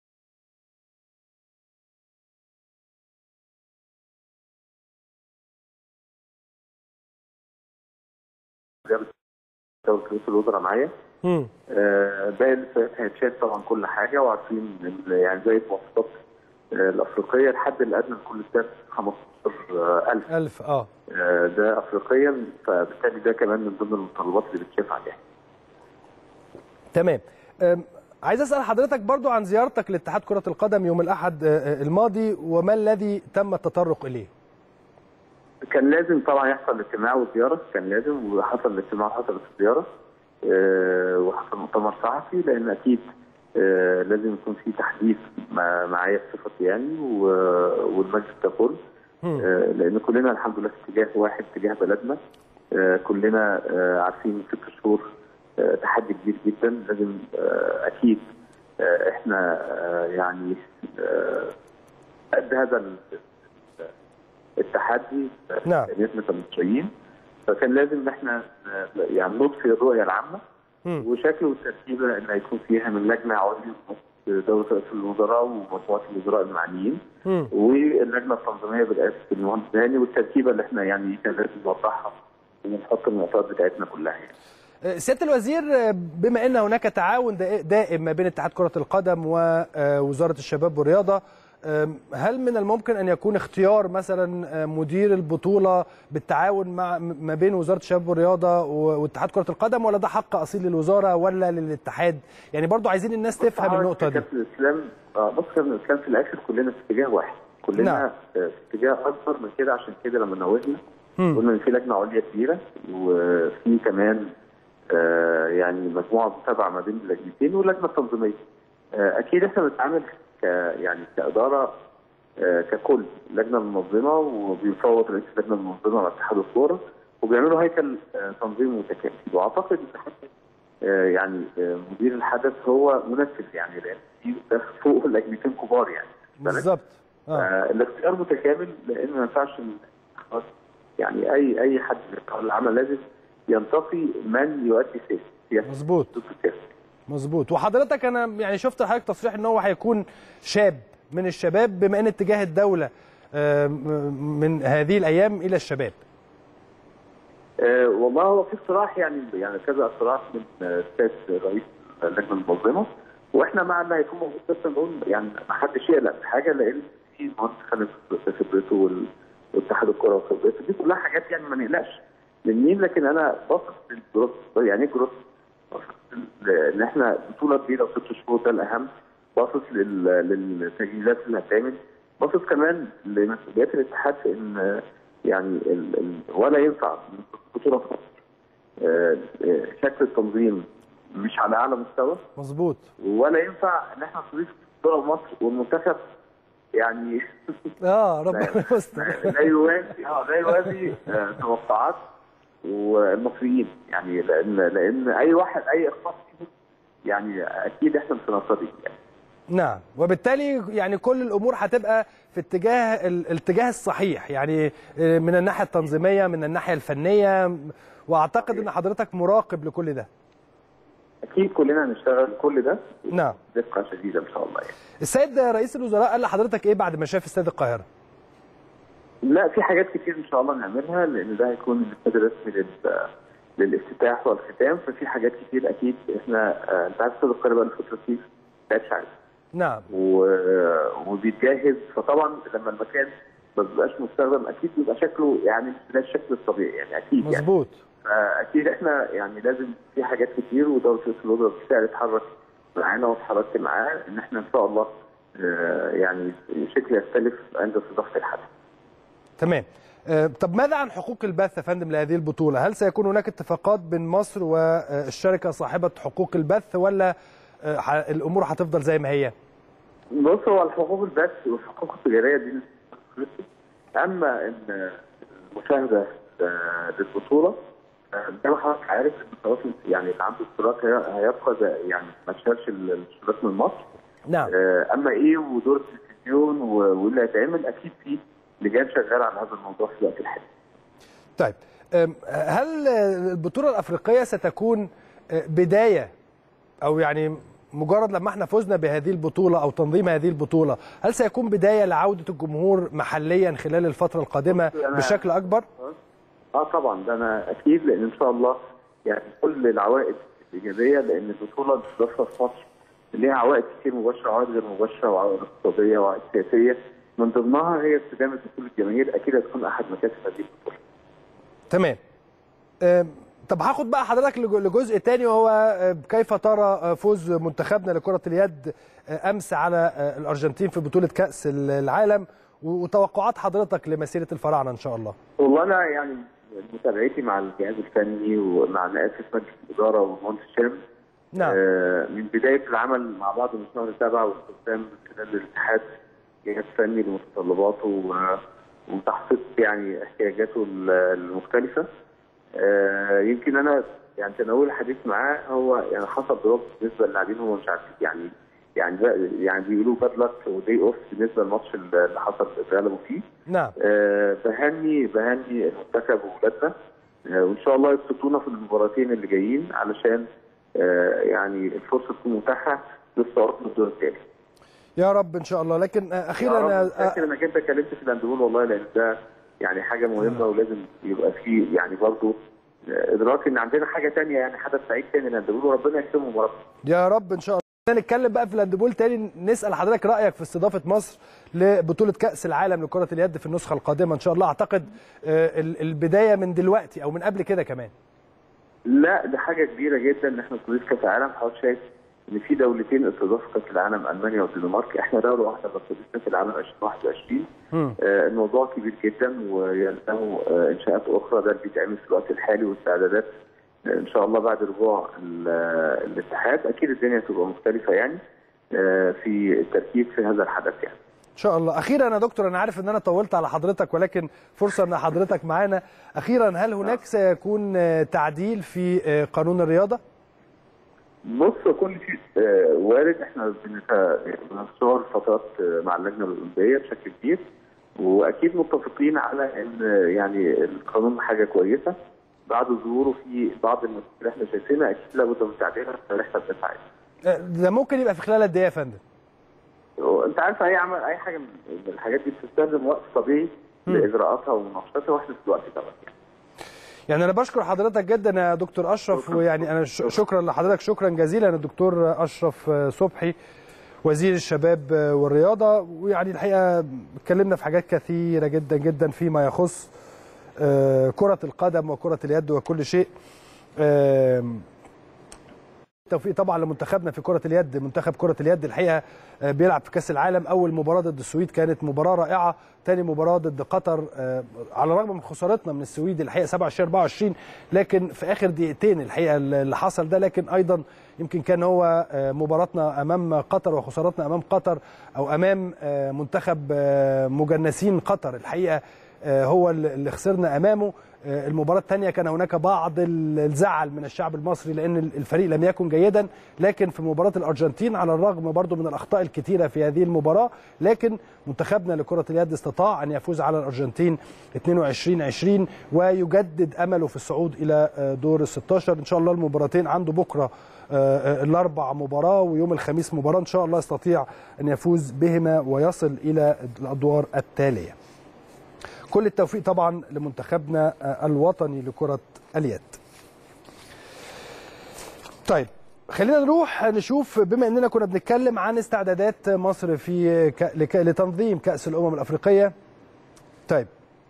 دوله رئيس الوزراء معايا مم. آه، باقي الاستادات هيتشاف طبعا كل حاجه وعارفين ال- يعني زي المواصفات آه، الافريقيه الحد الادنى لكل استاد 15000 ألف اه آه، ده افريقيا فبالتالي ده كمان من ضمن المتطلبات اللي بتشاف عليها تمام أم، عايز اسال حضرتك برضو عن زيارتك لاتحاد كره القدم يوم الاحد آه، آه، الماضي وما الذي تم التطرق اليه كان لازم طبعا يحصل اجتماع وزياره كان لازم وحصل الاجتماع وحصلت الزياره آه، وحصل مؤتمر صحفي لان اكيد آه، لازم يكون في تحديث مع- معايا بصفتي يعني و- والمجلس ككل مم. آه، لان كلنا الحمد لله في اتجاه واحد اتجاه بلدنا آه، كلنا آه، عارفين ست شهور آه، تحدي كبير جدا لازم آه، اكيد آه، احنا آه، يعني آه، قد هذا ال- تحدي نعم. امكانياتنا كمصريين فكان لازم ان احنا آه، يعني نضفي الرؤيه العامه مم. وشكل والترتيبه اللي هيكون فيها من لجنه عليا دوله رئيس الوزراء ومجموعه الوزراء المعنيين مم. واللجنه التنظيميه برئاسه المهندس هاني والترتيبه اللي احنا يعني كان لازم نوضحها ونحط النقاط بتاعتنا كلها يعني. سياده الوزير بما ان هناك تعاون دا- دائم ما بين اتحاد كره القدم ووزاره الشباب والرياضه هل من الممكن ان يكون اختيار مثلا مدير البطوله بالتعاون مع ما بين وزاره الشباب والرياضه و- واتحاد كره القدم ولا ده حق اصيل للوزاره ولا للاتحاد يعني برضو عايزين الناس تفهم طبعاً النقطه دي كابتن الاسلام آه، بص كابتن الاسلام في الاخر كلنا في اتجاه واحد كلنا نعم. آه، في اتجاه اكبر من كده عشان كده لما نوهنا مم. قلنا ان في لجنه عليا كبيره وفي كمان آه، يعني مجموعه متابعه ما بين اللجنتين واللجنه التنظيميه آه، اكيد احنا بنتعامل ك يعني كاداره آه، ككل لجنه منظمه وبيفوض رئيس اللجنه المنظمه على اتحاد الكوره وبيعملوا هيكل آه، تنظيم متكامل واعتقد ان حتى آه، يعني آه، مدير الحدث هو منفذ يعني لان في ده فوق لجنتين كبار يعني بالظبط اه آه، الاختيار متكامل لان ما ينفعش إن- خلاص يعني اي اي حد في العمل لازم ينتقي من يؤدي سياسه سياسه مظبوط ضد السياسه مظبوط وحضرتك انا يعني شفت حضرتك تصريح ان هو هيكون شاب من الشباب بما ان اتجاه الدوله آه، م- من هذه الايام الى الشباب آه، والله هو في اقتراح يعني يعني كذا اقتراح من آه، السيد رئيس اللجنه المنظمه واحنا مع اللي هيكون موجود بس نقول يعني ما حدش يقلق في حاجه لان في مهندس خالد خبرته وال- واتحاد الكره وخبرته دي كلها حاجات يعني ما نقلقش من مين لكن انا باصص للجروث يعني ايه جروث؟ باصص لل- ان احنا بطوله كبيره وست شهور ده الاهم باصص لل- للتجهيزات اللي هتعمل باصص كمان لمسؤوليات الاتحاد في ان آه، يعني ال ال ولا ينفع بطوله في مصر آه، آه، شكل التنظيم مش على اعلى مستوى مظبوط ولا ينفع ان احنا نضيف بطوله في مصر والمنتخب يعني اه ربنا يستر لا يوازي اه لا يوازي آه، توقعات والمصريين يعني لان لان اي واحد اي اخفاق فيهم يعني اكيد احنا مش هنرتضي يعني نعم وبالتالي يعني كل الامور هتبقى في اتجاه ال- الاتجاه الصحيح يعني آه، من الناحيه التنظيميه من الناحيه الفنيه واعتقد ان حضرتك مراقب لكل ده اكيد كلنا هنشتغل كل ده نعم بدقه شديده ان شاء الله يعني السيد رئيس الوزراء قال لحضرتك ايه بعد ما شاف استاد القاهره لا في حاجات كتير ان شاء الله نعملها لان ده هيكون الاستاد الرسمي لل للافتتاح والختام ففي حاجات كتير اكيد احنا آه، انت عارف استاد القاهره بقى الفتره فيه ثلاث شهور نعم و- وبيتجهز فطبعا لما المكان ما بيبقاش مستخدم اكيد بيبقى شكله يعني مش ده الشكل الطبيعي يعني اكيد يعني مظبوط فاكيد احنا يعني لازم في حاجات كتير ودوله رئيس الوزراء بالفعل اتحرك معانا واتحركت معاه ان احنا ان شاء الله آه، يعني شكل يختلف عند استضافه الحدث. تمام آه، طب ماذا عن حقوق البث يا فندم لهذه البطوله هل سيكون هناك اتفاقات بين مصر والشركه صاحبه حقوق البث ولا آه، ح- الامور هتفضل زي ما هي بص هو الحقوق البث والحقوق التجاريه دي اما ان المشاهده آه، للبطوله آه، زي ما حضرتك عارف ان خلاص يعني اللي عنده اشتراك هي- هيبقى زي- يعني ما شالش الاشتراك من مصر نعم آه، اما ايه ودور التلفزيون و- واللي هيتعمل اكيد في لجان شغاله على هذا الموضوع في الوقت الحالي. طيب أم، هل البطولة الأفريقية ستكون أه، بداية أو يعني مجرد لما احنا فزنا بهذه البطولة أو تنظيم هذه البطولة هل سيكون بداية لعودة الجمهور محليا خلال الفترة القادمة أنا- بشكل أكبر؟ اه طبعا ده انا اكيد لان ان شاء الله يعني كل العوائد الايجابيه لان البطوله الاستضافه في مصر ليها عوائد كتير مباشره وعوائد غير مباشره وعوائد اقتصاديه وعوائد سياسيه من ضمنها هي استدامه دخول الجماهير اكيد هتكون احد مكاسب هذه البطوله. تمام أم، طب هاخد بقى حضرتك لج- لجزء تاني وهو أه، كيف ترى أه، فوز منتخبنا لكرة اليد أه، أمس على أه، الأرجنتين في بطولة كأس العالم وتوقعات حضرتك لمسيرة الفراعنة إن شاء الله والله انا يعني متابعتي مع الجهاز الفني ومع مؤسس مجلس الاداره ومهندس هشام نعم آه، من بدايه العمل مع بعض من شهر سبعه واستخدام من خلال الاتحاد جهاز فني لمتطلباته و- وتحقيق يعني احتياجاته ال- المختلفه. آه، يمكن انا يعني تناول الحديث معاه هو يعني حصل ضرب بالنسبه للاعبين هو مش عارف يعني يعني يعني بيقولوا باد لك ودي اوف بالنسبه للماتش اللي حصل غلبوا فيه نعم آه بهني بهني المنتخب واولادنا آه وان شاء الله يبسطونا في المباراتين اللي جايين علشان آه يعني الفرصه تكون متاحه للصعود للدور الثاني. يا رب ان شاء الله لكن اخيرا فاكر انك انت اتكلمت في الاندبول والله لان ده يعني حاجه مهمه ولازم يبقى فيه يعني برضه ادراك ان عندنا حاجه ثانيه يعني حدث سعيد ثاني الاندبول وربنا يكرمهم ورب يا رب ان شاء الله نتكلم بقى في الاندبول تاني نسال حضرتك رايك في استضافه مصر لبطوله كاس العالم لكره اليد في النسخه القادمه ان شاء الله اعتقد البدايه من دلوقتي او من قبل كده كمان لا ده حاجه كبيره جدا ان احنا نستضيف كاس العالم حضرتك شايف ان في دولتين استضافوا كاس العالم المانيا والدنمارك احنا دوله واحده بتستضيف كاس العالم 2021 آه الموضوع كبير جدا ويلزمه آه انشاءات اخرى ده اللي بيتعمل في الوقت الحالي واستعدادات آه ان شاء الله بعد رجوع الاتحاد اكيد الدنيا تبقى مختلفه يعني آه في التركيز في هذا الحدث يعني ان شاء الله اخيرا يا دكتور انا عارف ان انا طولت على حضرتك ولكن فرصه ان حضرتك معانا اخيرا هل هناك سيكون تعديل في قانون الرياضه بص كل شيء وارد احنا بنتصور فترات مع اللجنه الاولمبيه بشكل كبير واكيد متفقين على ان يعني القانون حاجه كويسه بعد ظهوره في بعض المشاكل اللي احنا شايفينها اكيد لابد من تعديلها فاحنا بنسعى ده ممكن يبقى في خلال قد ايه يا فندم؟ انت عارف اي عمل اي حاجه من الحاجات دي بتستخدم وقت طبيعي لاجراءاتها ومناقشتها واحنا في الوقت دوت يعني. يعني انا بشكر حضرتك جدا يا دكتور اشرف ويعني انا شكرا لحضرتك شكرا جزيلا الدكتور اشرف صبحي وزير الشباب والرياضه ويعني الحقيقه اتكلمنا في حاجات كثيره جدا جدا فيما يخص كره القدم وكره اليد وكل شيء التوفيق طبعا لمنتخبنا في كره اليد منتخب كره اليد الحقيقه بيلعب في كاس العالم اول مباراه ضد السويد كانت مباراه رائعه ثاني مباراه ضد قطر على الرغم من خسارتنا من السويد الحقيقه 27 24 لكن في اخر دقيقتين الحقيقه اللي حصل ده لكن ايضا يمكن كان هو مباراتنا امام قطر وخسارتنا امام قطر او امام منتخب مجنسين قطر الحقيقه هو اللي خسرنا امامه المباراة الثانية كان هناك بعض الزعل من الشعب المصري لأن الفريق لم يكن جيدا لكن في مباراة الأرجنتين على الرغم برضو من الأخطاء الكثيرة في هذه المباراة لكن منتخبنا لكرة اليد استطاع أن يفوز على الأرجنتين 22-20 ويجدد أمله في الصعود إلى دور ال 16 إن شاء الله المباراتين عنده بكرة الأربع مباراة ويوم الخميس مباراة إن شاء الله يستطيع أن يفوز بهما ويصل إلى الأدوار التالية كل التوفيق طبعا لمنتخبنا الوطني لكرة اليد طيب خلينا نروح نشوف بما اننا كنا بنتكلم عن استعدادات مصر في ك... لك... لتنظيم كأس الأمم الأفريقية طيب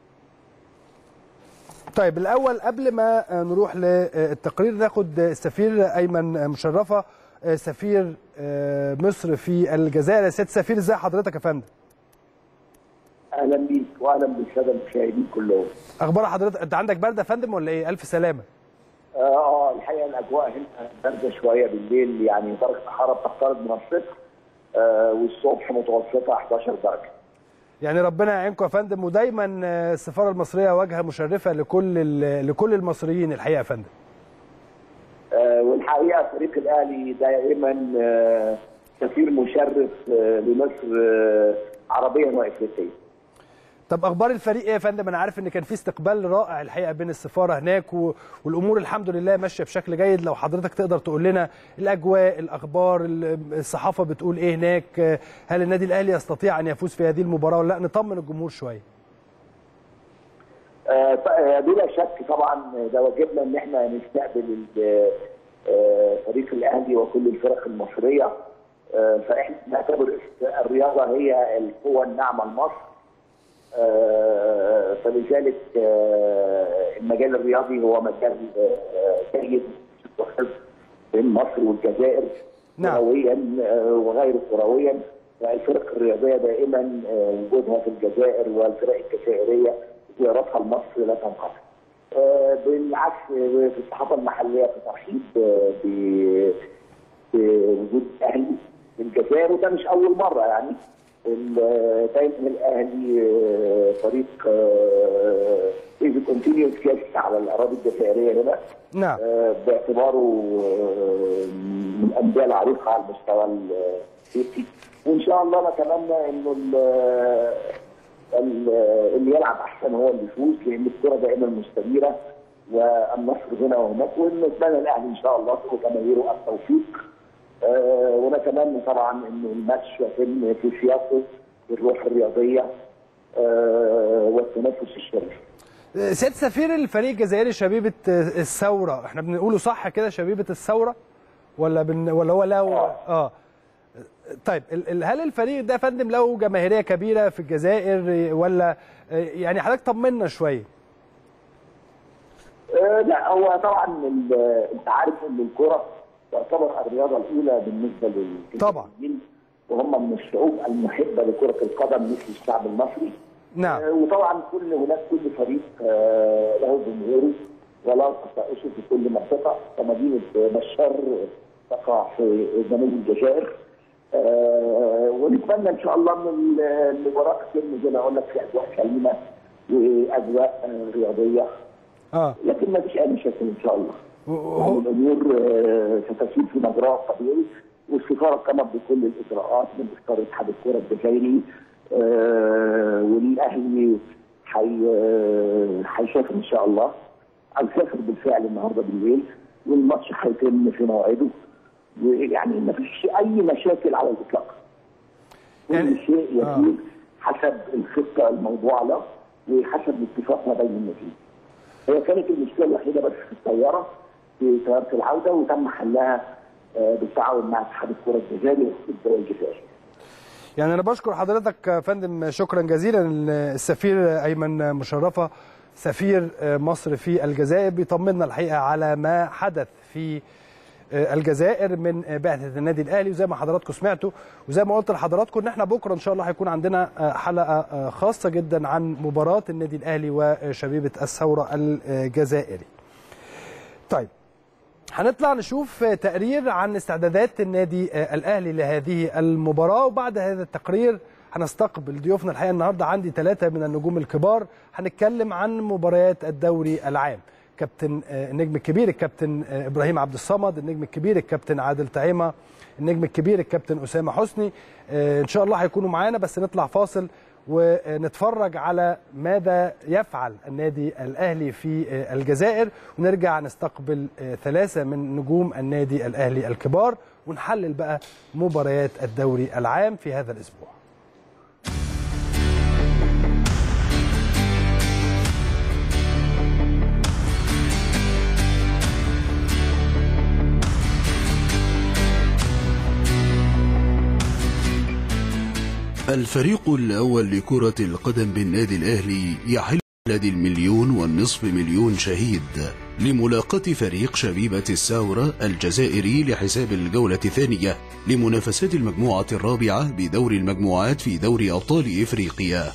طيب الأول قبل ما نروح للتقرير ناخد السفير أيمن مشرفة سفير مصر في الجزائر يا سيادة السفير ازي حضرتك يا فندم؟ اهلا بيك واهلا بالساده المشاهدين كلهم. اخبار حضرتك انت عندك برد يا فندم ولا ايه؟ الف سلامه. اه الحقيقه الاجواء هنا بارده شويه بالليل يعني درجه الحراره بتقترب من الصفر آه والصبح متوسطه 11 درجه. يعني ربنا يعينكم يا فندم ودايما السفاره المصريه واجهه مشرفه لكل لكل المصريين الحقيقه يا فندم. آه والحقيقه فريق الاهلي دائما آه سفير مشرف آه لمصر آه عربيا وافريقيا. طب اخبار الفريق ايه يا فندم انا عارف ان كان في استقبال رائع الحقيقه بين السفاره هناك و... والامور الحمد لله ماشيه بشكل جيد لو حضرتك تقدر تقول لنا الاجواء الاخبار الصحافه بتقول ايه هناك هل النادي الاهلي يستطيع ان يفوز في هذه المباراه ولا لا نطمن الجمهور شويه آه بلا شك طبعا ده واجبنا ان احنا نستقبل فريق الاهلي وكل الفرق المصريه آه فاحنا نعتبر الرياضه هي القوه الناعمه لمصر آه فلذلك آه المجال الرياضي هو مجال آه جيد بين مصر والجزائر نعم. كرويا وغير كرويا الفرق الرياضيه دائما وجودها في الجزائر والفرق الجزائريه زياراتها لمصر لا تنقطع. بالعكس في الصحافه المحليه ترحيب بوجود الاهلي في الجزائر وده مش اول مره يعني دايما الاهلي فريق ايجيبت كونتينيوس كاس على الاراضي الجزائريه هنا نعم آه، باعتباره آه، من الانديه العريقه على المستوى السياسي وان شاء الله نتمنى انه ال- ال- اللي يلعب احسن هو اللي يفوز لان الكره دائما مستديره والنصر هنا وهناك ونتمنى الاهلي ان شاء الله وجماهيره التوفيق آه، ونتمنى طبعا انه الماتش يتم في سياقه بالروح الرياضيه آه، والتنافس الشريف. سيد سفير الفريق الجزائري شبيبه الثوره احنا بنقوله صح كده شبيبه الثوره ولا بن ولا هو له آه. اه طيب ال- ال- هل الفريق ده يا فندم له جماهيريه كبيره في الجزائر ولا يعني حضرتك طمنا شويه آه، لا هو طبعا ال- انت عارف ان الكره تعتبر الرياضه الاولى بالنسبه للجزائريين طبعا. وهم من الشعوب المحبه لكره القدم مثل الشعب المصري نعم آه، وطبعا كل هناك كل فريق آه، له جمهوره وله خصائصه في كل منطقه فمدينه بشار تقع في جنوب الجزائر آه، ونتمنى ان شاء الله ان المباراه تتم زي ما اقول لك في اجواء سليمه واجواء آه، رياضيه اه لكن ما فيش اي مشاكل ان شاء الله. هو- يعني الامور آه، ستسير في مجراها الطبيعي والسفاره قامت بكل الاجراءات من اصدار اتحاد الكره الجزائري آه، والاهلي حي- آه، هيسافر ان شاء الله او سافر بالفعل النهارده بالليل والماتش هيتم في موعده ويعني ما فيش اي مشاكل على الاطلاق. كل يعني- شيء آه. يسير حسب الخطه الموضوعه له وحسب الاتفاق ما بين الناديين. هي كانت المشكله الوحيده بس في الطياره في طياره العوده وتم حلها آه، بالتعاون مع اتحاد الكره الجزائري والدول الجزائريه. يعني انا بشكر حضرتك يا فندم شكرا جزيلا السفير ايمن مشرفه سفير مصر في الجزائر بيطمنا الحقيقه على ما حدث في الجزائر من بعثه النادي الاهلي وزي ما حضراتكم سمعتوا وزي ما قلت لحضراتكم ان احنا بكره ان شاء الله هيكون عندنا حلقه خاصه جدا عن مباراه النادي الاهلي وشبيبه الثوره الجزائري. طيب هنطلع نشوف تقرير عن استعدادات النادي الاهلي لهذه المباراه وبعد هذا التقرير هنستقبل ضيوفنا الحقيقه النهارده عندي ثلاثه من النجوم الكبار هنتكلم عن مباريات الدوري العام كابتن النجم الكبير الكابتن ابراهيم عبد الصمد النجم الكبير الكابتن عادل طعيمه النجم الكبير الكابتن اسامه حسني ان شاء الله هيكونوا معانا بس نطلع فاصل ونتفرج على ماذا يفعل النادي الاهلي في الجزائر ونرجع نستقبل ثلاثه من نجوم النادي الاهلي الكبار ونحلل بقى مباريات الدوري العام في هذا الاسبوع الفريق الأول لكرة القدم بالنادي الأهلي يحل بلد المليون والنصف مليون شهيد لملاقاة فريق شبيبة الثورة الجزائري لحساب الجولة الثانية لمنافسات المجموعة الرابعة بدور المجموعات في دوري أبطال إفريقيا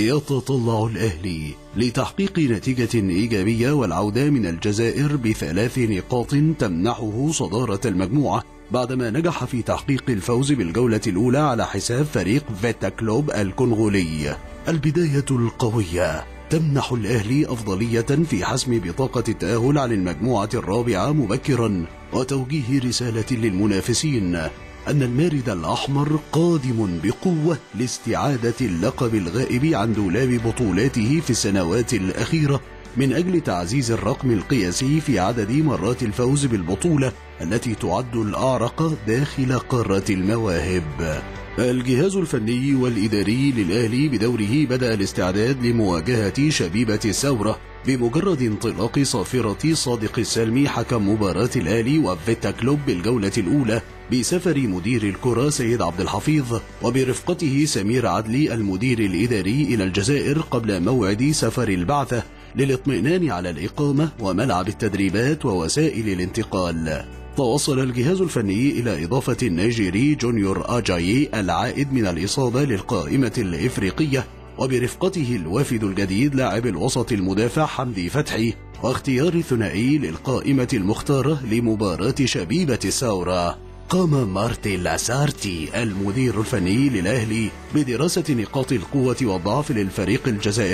يتطلع الأهلي لتحقيق نتيجة إيجابية والعودة من الجزائر بثلاث نقاط تمنحه صدارة المجموعة بعدما نجح في تحقيق الفوز بالجولة الأولى على حساب فريق فيتا كلوب الكونغولي البداية القوية تمنح الأهلي أفضلية في حسم بطاقة التأهل عن المجموعة الرابعة مبكرا وتوجيه رسالة للمنافسين أن المارد الأحمر قادم بقوة لاستعادة اللقب الغائب عن دولاب بطولاته في السنوات الأخيرة من أجل تعزيز الرقم القياسي في عدد مرات الفوز بالبطولة التي تعد الأعرق داخل قارة المواهب. الجهاز الفني والإداري للأهلي بدوره بدأ الاستعداد لمواجهة شبيبة الثورة بمجرد انطلاق صافرة صادق السلمي حكم مباراة الأهلي وفيتا كلوب بالجولة الأولى بسفر مدير الكرة سيد عبد الحفيظ وبرفقته سمير عدلي المدير الإداري إلى الجزائر قبل موعد سفر البعثة للاطمئنان على الإقامة وملعب التدريبات ووسائل الانتقال توصل الجهاز الفني إلى إضافة النيجيري جونيور آجايي العائد من الإصابة للقائمة الإفريقية وبرفقته الوافد الجديد لاعب الوسط المدافع حمدي فتحي واختيار الثنائي للقائمة المختارة لمباراة شبيبة الثورة قام مارتي لاسارتي المدير الفني للأهلي بدراسة نقاط القوة والضعف للفريق الجزائري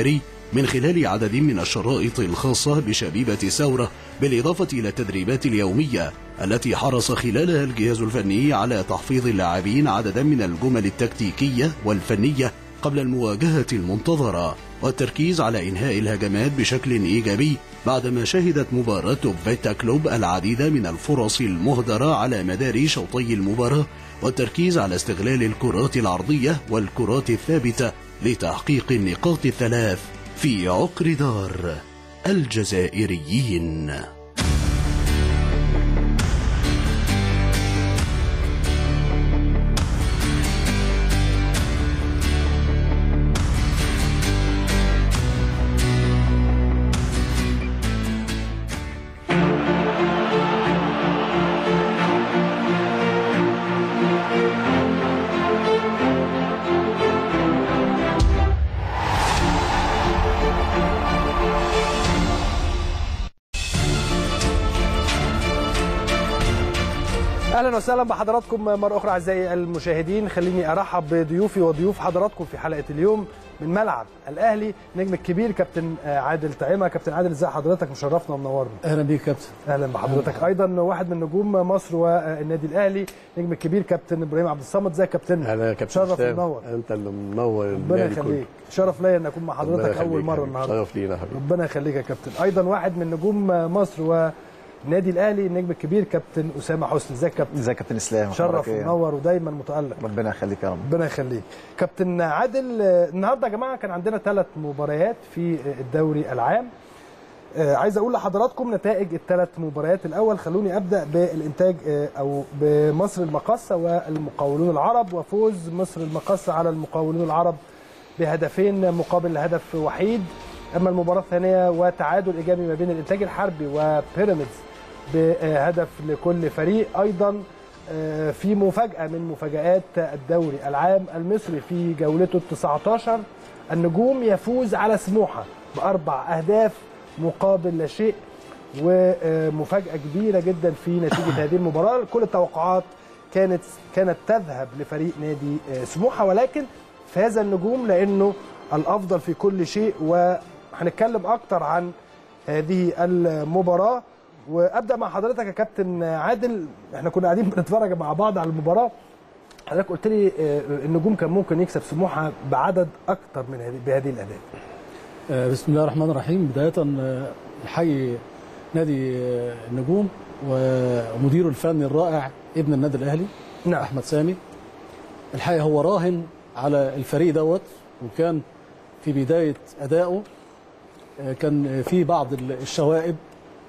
من خلال عدد من الشرائط الخاصة بشبيبة الثورة بالإضافة إلى التدريبات اليومية التي حرص خلالها الجهاز الفني على تحفيظ اللاعبين عددا من الجمل التكتيكية والفنية قبل المواجهة المنتظرة والتركيز على إنهاء الهجمات بشكل إيجابي بعدما شهدت مباراة فيتا كلوب العديد من الفرص المهدرة على مدار شوطي المباراة والتركيز على استغلال الكرات العرضية والكرات الثابتة لتحقيق النقاط الثلاث في عقر دار الجزائريين اهلا وسهلا بحضراتكم مره اخرى اعزائي المشاهدين خليني ارحب بضيوفي وضيوف حضراتكم في حلقه اليوم من ملعب الاهلي نجم الكبير كابتن عادل طعيمه كابتن عادل ازي حضرتك مشرفنا ومنورنا اهلا بيك كابتن اهلا بحضرتك ايضا واحد من نجوم مصر والنادي الاهلي نجم الكبير كابتن ابراهيم عبد الصمد ازيك يا كابتن اهلا يا كابتن شرف إسلام. ومنور انت اللي منور ربنا النادي كله. يخليك شرف ليا ان اكون مع ربنا حضرتك اول يخليك مره حبيبي. النهارده شرف لينا يا حبيبي ربنا يخليك يا كابتن ايضا واحد من نجوم مصر والنادي الاهلي النجم الكبير كابتن اسامه حسني ازيك يا كابتن ازيك يا كابتن اسلام شرف أخبارك إيه؟ ومنور ودايما متالق ربنا يخليك يا رب ربنا يخليك كابتن عادل آه، النهارده يا جماعه كان عندنا ثلاث مباريات في الدوري العام آه، عايز اقول لحضراتكم نتائج الثلاث مباريات الاول خلوني ابدا بالانتاج آه، او بمصر المقاصه والمقاولون العرب وفوز مصر المقاصه على المقاولون العرب بهدفين مقابل هدف وحيد اما المباراه الثانيه وتعادل ايجابي ما بين الانتاج الحربي وبيراميدز بهدف لكل فريق ايضا آه، في مفاجاه من مفاجات الدوري العام المصري في جولته ال 19 النجوم يفوز على سموحه باربع اهداف مقابل لا شيء ومفاجاه كبيره جدا في نتيجه هذه المباراه كل التوقعات كانت كانت تذهب لفريق نادي آه، سموحه ولكن فاز النجوم لانه الافضل في كل شيء وهنتكلم اكتر عن هذه المباراه وابدا مع حضرتك يا كابتن عادل احنا كنا قاعدين بنتفرج مع بعض على المباراه حضرتك قلت لي آه، النجوم كان ممكن يكسب سموحه بعدد اكتر من هذه بهذه الاهداف آه، بسم الله الرحمن الرحيم بدايه آه، نحيي نادي آه، النجوم ومديره الفني الرائع ابن النادي الاهلي نعم احمد سامي الحقيقه هو راهن على الفريق دوت وكان في بدايه ادائه آه، كان في بعض الشوائب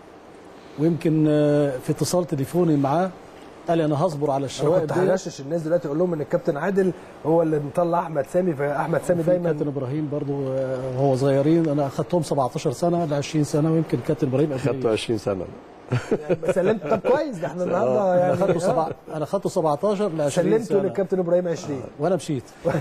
ويمكن آه، في اتصال تليفوني معاه قال لي انا هصبر على انا الشوائب كنت دي هغشش الناس دلوقتي اقول لهم ان الكابتن عادل هو اللي مطلع احمد سامي فاحمد سامي في كابتن دايما ابراهيم برضو آه، وهو صغيرين انا اخذتهم 17 سنه ل 20 سنه ويمكن كابتن ابراهيم قبل خدته 20 سنه سلمت طب كويس ده احنا النهارده انا يعني اخذته آه، سبع... انا اخذته 17 ل 20 سلمته سنه للكابتن ابراهيم 20 وانا مشيت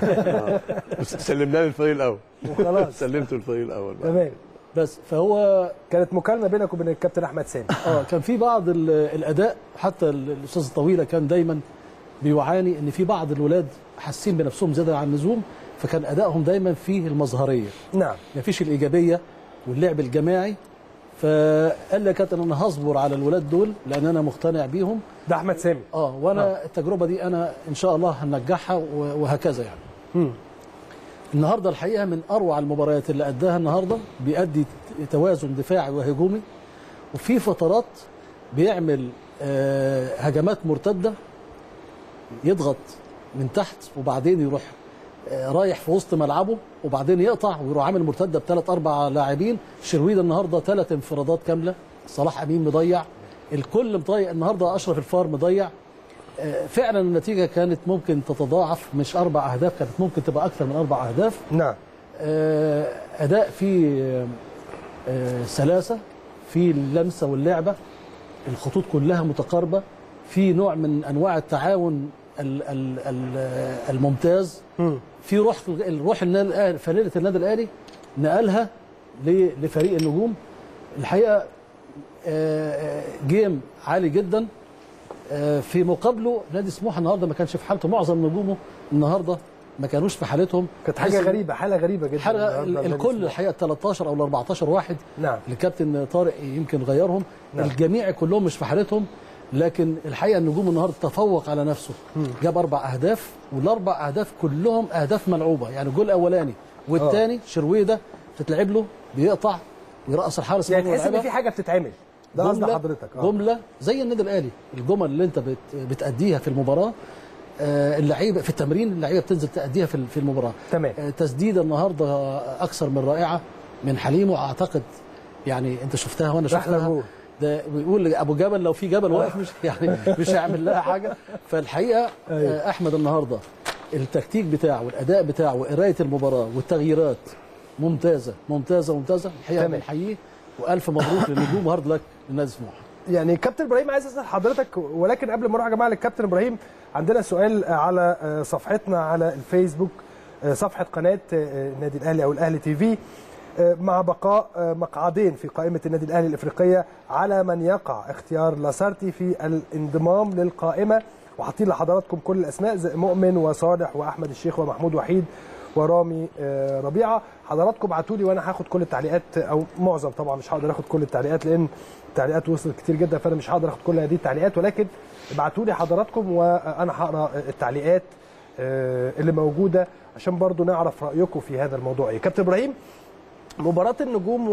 بس سلمناه للفريق الاول وخلاص سلمته للفريق الاول بقى. تمام بس فهو كانت مكالمه بينك وبين الكابتن احمد سامي اه كان في بعض ال- الاداء حتى ال- الاستاذ الطويله كان دايما بيعاني ان في بعض الولاد حاسين بنفسهم زياده عن اللزوم فكان ادائهم دايما فيه المظهريه نعم مفيش الايجابيه واللعب الجماعي فقال لي يا كابتن انا هصبر على الولاد دول لان انا مقتنع بيهم ده احمد سامي اه وانا التجربه دي انا ان شاء الله هنجحها و- وهكذا يعني مم. النهارده الحقيقه من اروع المباريات اللي اداها النهارده بيأدي توازن دفاعي وهجومي وفي فترات بيعمل آه، هجمات مرتده يضغط من تحت وبعدين يروح آه، رايح في وسط ملعبه وبعدين يقطع ويروح عامل مرتده بثلاث اربع لاعبين شرويد النهارده ثلاث انفرادات كامله صلاح امين مضيع الكل مضيع النهارده اشرف الفار مضيع آه، فعلا النتيجه كانت ممكن تتضاعف مش اربع اهداف كانت ممكن تبقى اكثر من اربع اهداف نعم آه، اداء فيه آه، آه، سلاسه في اللمسه واللعبه الخطوط كلها متقاربه في نوع من انواع التعاون ال- ال- ال- الممتاز مم. في روح الروح النادي الاهلي فانيله النادي الاهلي نقلها ل- لفريق النجوم الحقيقه آه، آه، جيم عالي جدا آه، في مقابله نادي سموحه النهارده ما كانش في حالته معظم نجومه النهارده ما كانوش في حالتهم كانت حاجه تحس إن- غريبه حاله غريبه جدا حلقه النهاردة ال- النادي الكل سموحة. الحقيقه 13 او ال 14 واحد نعم. الكابتن طارق يمكن غيرهم نعم. الجميع كلهم مش في حالتهم لكن الحقيقه النجوم النهارده تفوق على نفسه جاب اربع اهداف والاربع اهداف كلهم اهداف ملعوبه يعني الجول الاولاني والثاني شرويده تتلعب له بيقطع ويرقص الحارس يعني منه تحس ان ويلعبها. في حاجه بتتعمل ده قصد جملة- حضرتك اه جمله زي النادي الاهلي الجمل اللي انت بت بتاديها في المباراه آه، اللعيبه في التمرين اللعيبه بتنزل تاديها في في المباراه تمام. آه، تسديده النهارده اكثر من رائعه من حليم واعتقد يعني انت شفتها وانا أحلى شفتها جول. ده بيقول ابو جبل لو في جبل واقف مش يعني مش هيعمل لها حاجه فالحقيقه آه، احمد النهارده التكتيك بتاعه والاداء بتاعه وقرايه المباراه والتغييرات ممتازه ممتازه ممتازه الحقيقه تمام. بنحييه والف مبروك للنجوم وهارد لك لنادي سموحه يعني كابتن ابراهيم عايز اسال حضرتك ولكن قبل ما اروح يا جماعه للكابتن ابراهيم عندنا سؤال على آه، صفحتنا على الفيسبوك آه، صفحه قناه آه، النادي الاهلي او الاهلي تي في آه، مع بقاء آه، مقعدين في قائمه النادي الاهلي الافريقيه على من يقع اختيار لاسارتي في الانضمام للقائمه وحاطين لحضراتكم كل الاسماء زي مؤمن وصالح واحمد الشيخ ومحمود وحيد ورامي آه، ربيعه حضراتكم ابعتوا لي وانا هاخد كل التعليقات او معظم طبعا مش هقدر اخد كل التعليقات لان التعليقات وصلت كتير جدا فانا مش هقدر اخد كل هذه التعليقات ولكن ابعتوا لي حضراتكم وانا هقرا التعليقات آه، اللي موجوده عشان برضو نعرف رايكم في هذا الموضوع ايه كابتن ابراهيم مباراة النجوم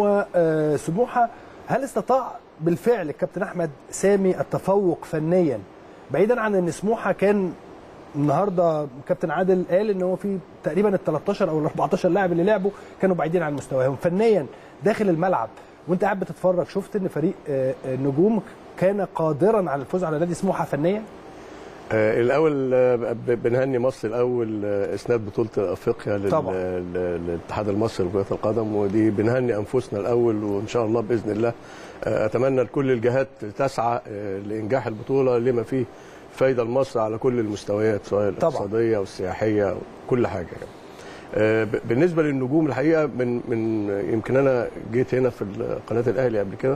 وسموحة هل استطاع بالفعل الكابتن أحمد سامي التفوق فنيا بعيدا عن أن سموحة كان النهارده كابتن عادل قال ان هو في تقريبا ال 13 او ال 14 لاعب اللي لعبوا كانوا بعيدين عن مستواهم فنيا داخل الملعب وانت قاعد بتتفرج شفت ان فريق آه، النجوم كان قادرا على الفوز على نادي سموحه فنيا آه، الاول آه، ب- بنهني مصر الاول آه، اسناد بطوله افريقيا لل- طبعا. لل- للاتحاد المصري لكره القدم ودي بنهني انفسنا الاول وان شاء الله باذن الله آه، اتمنى لكل الجهات تسعى آه، لانجاح البطوله لما فيه فايده لمصر على كل المستويات سواء الاقتصاديه والسياحيه وكل حاجه يعني. آه، ب- بالنسبه للنجوم الحقيقه من من يمكن انا جيت هنا في قناه الاهلي قبل كده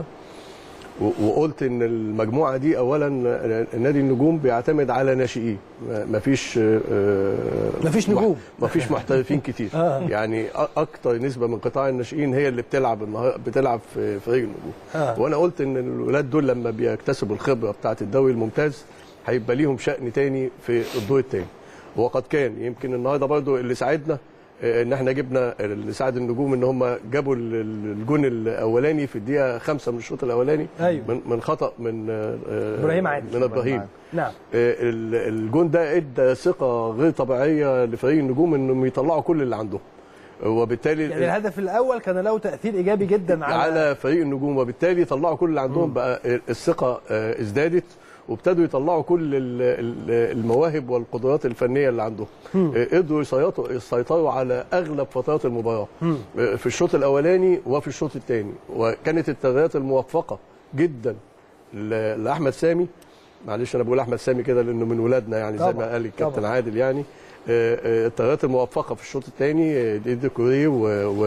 و- وقلت ان المجموعه دي اولا نادي النجوم بيعتمد على ناشئين ما- مفيش آه، مفيش نجوم. مح- مفيش محترفين كتير يعني أ- اكتر نسبه من قطاع الناشئين هي اللي بتلعب النهار بتلعب في فريق النجوم آه. وانا قلت ان الولاد دول لما بيكتسبوا الخبره بتاعه الدوري الممتاز هيبقى ليهم شأن تاني في الدور التاني وقد كان يمكن النهارده برضو اللي ساعدنا آه، ان احنا جبنا اللي ساعد النجوم ان هم جابوا ال- ال- الجون الاولاني في الدقيقه خمسة من الشوط الاولاني أيوة. من من خطا من آه، آه، إبراهيم عادل. من ابراهيم نعم آه، ال- الجون ده ادى ثقه غير طبيعيه لفريق النجوم انهم يطلعوا كل اللي عندهم وبالتالي يعني الهدف الاول كان له تاثير ايجابي جدا على, على فريق النجوم وبالتالي طلعوا كل اللي عندهم بقى الثقه آه، ازدادت وابتدوا يطلعوا كل ال- ال- المواهب والقدرات الفنيه اللي عندهم آه، قدروا يسيطروا يسيطروا على اغلب فترات المباراه آه، في الشوط الاولاني وفي الشوط الثاني وكانت التغييرات الموفقه جدا ل- لاحمد سامي معلش انا بقول احمد سامي كده لانه من ولادنا يعني زي طبعاً، ما قال الكابتن طبعاً. عادل يعني آه، آه، التغييرات الموفقه في الشوط الثاني ديدي كوري و, و,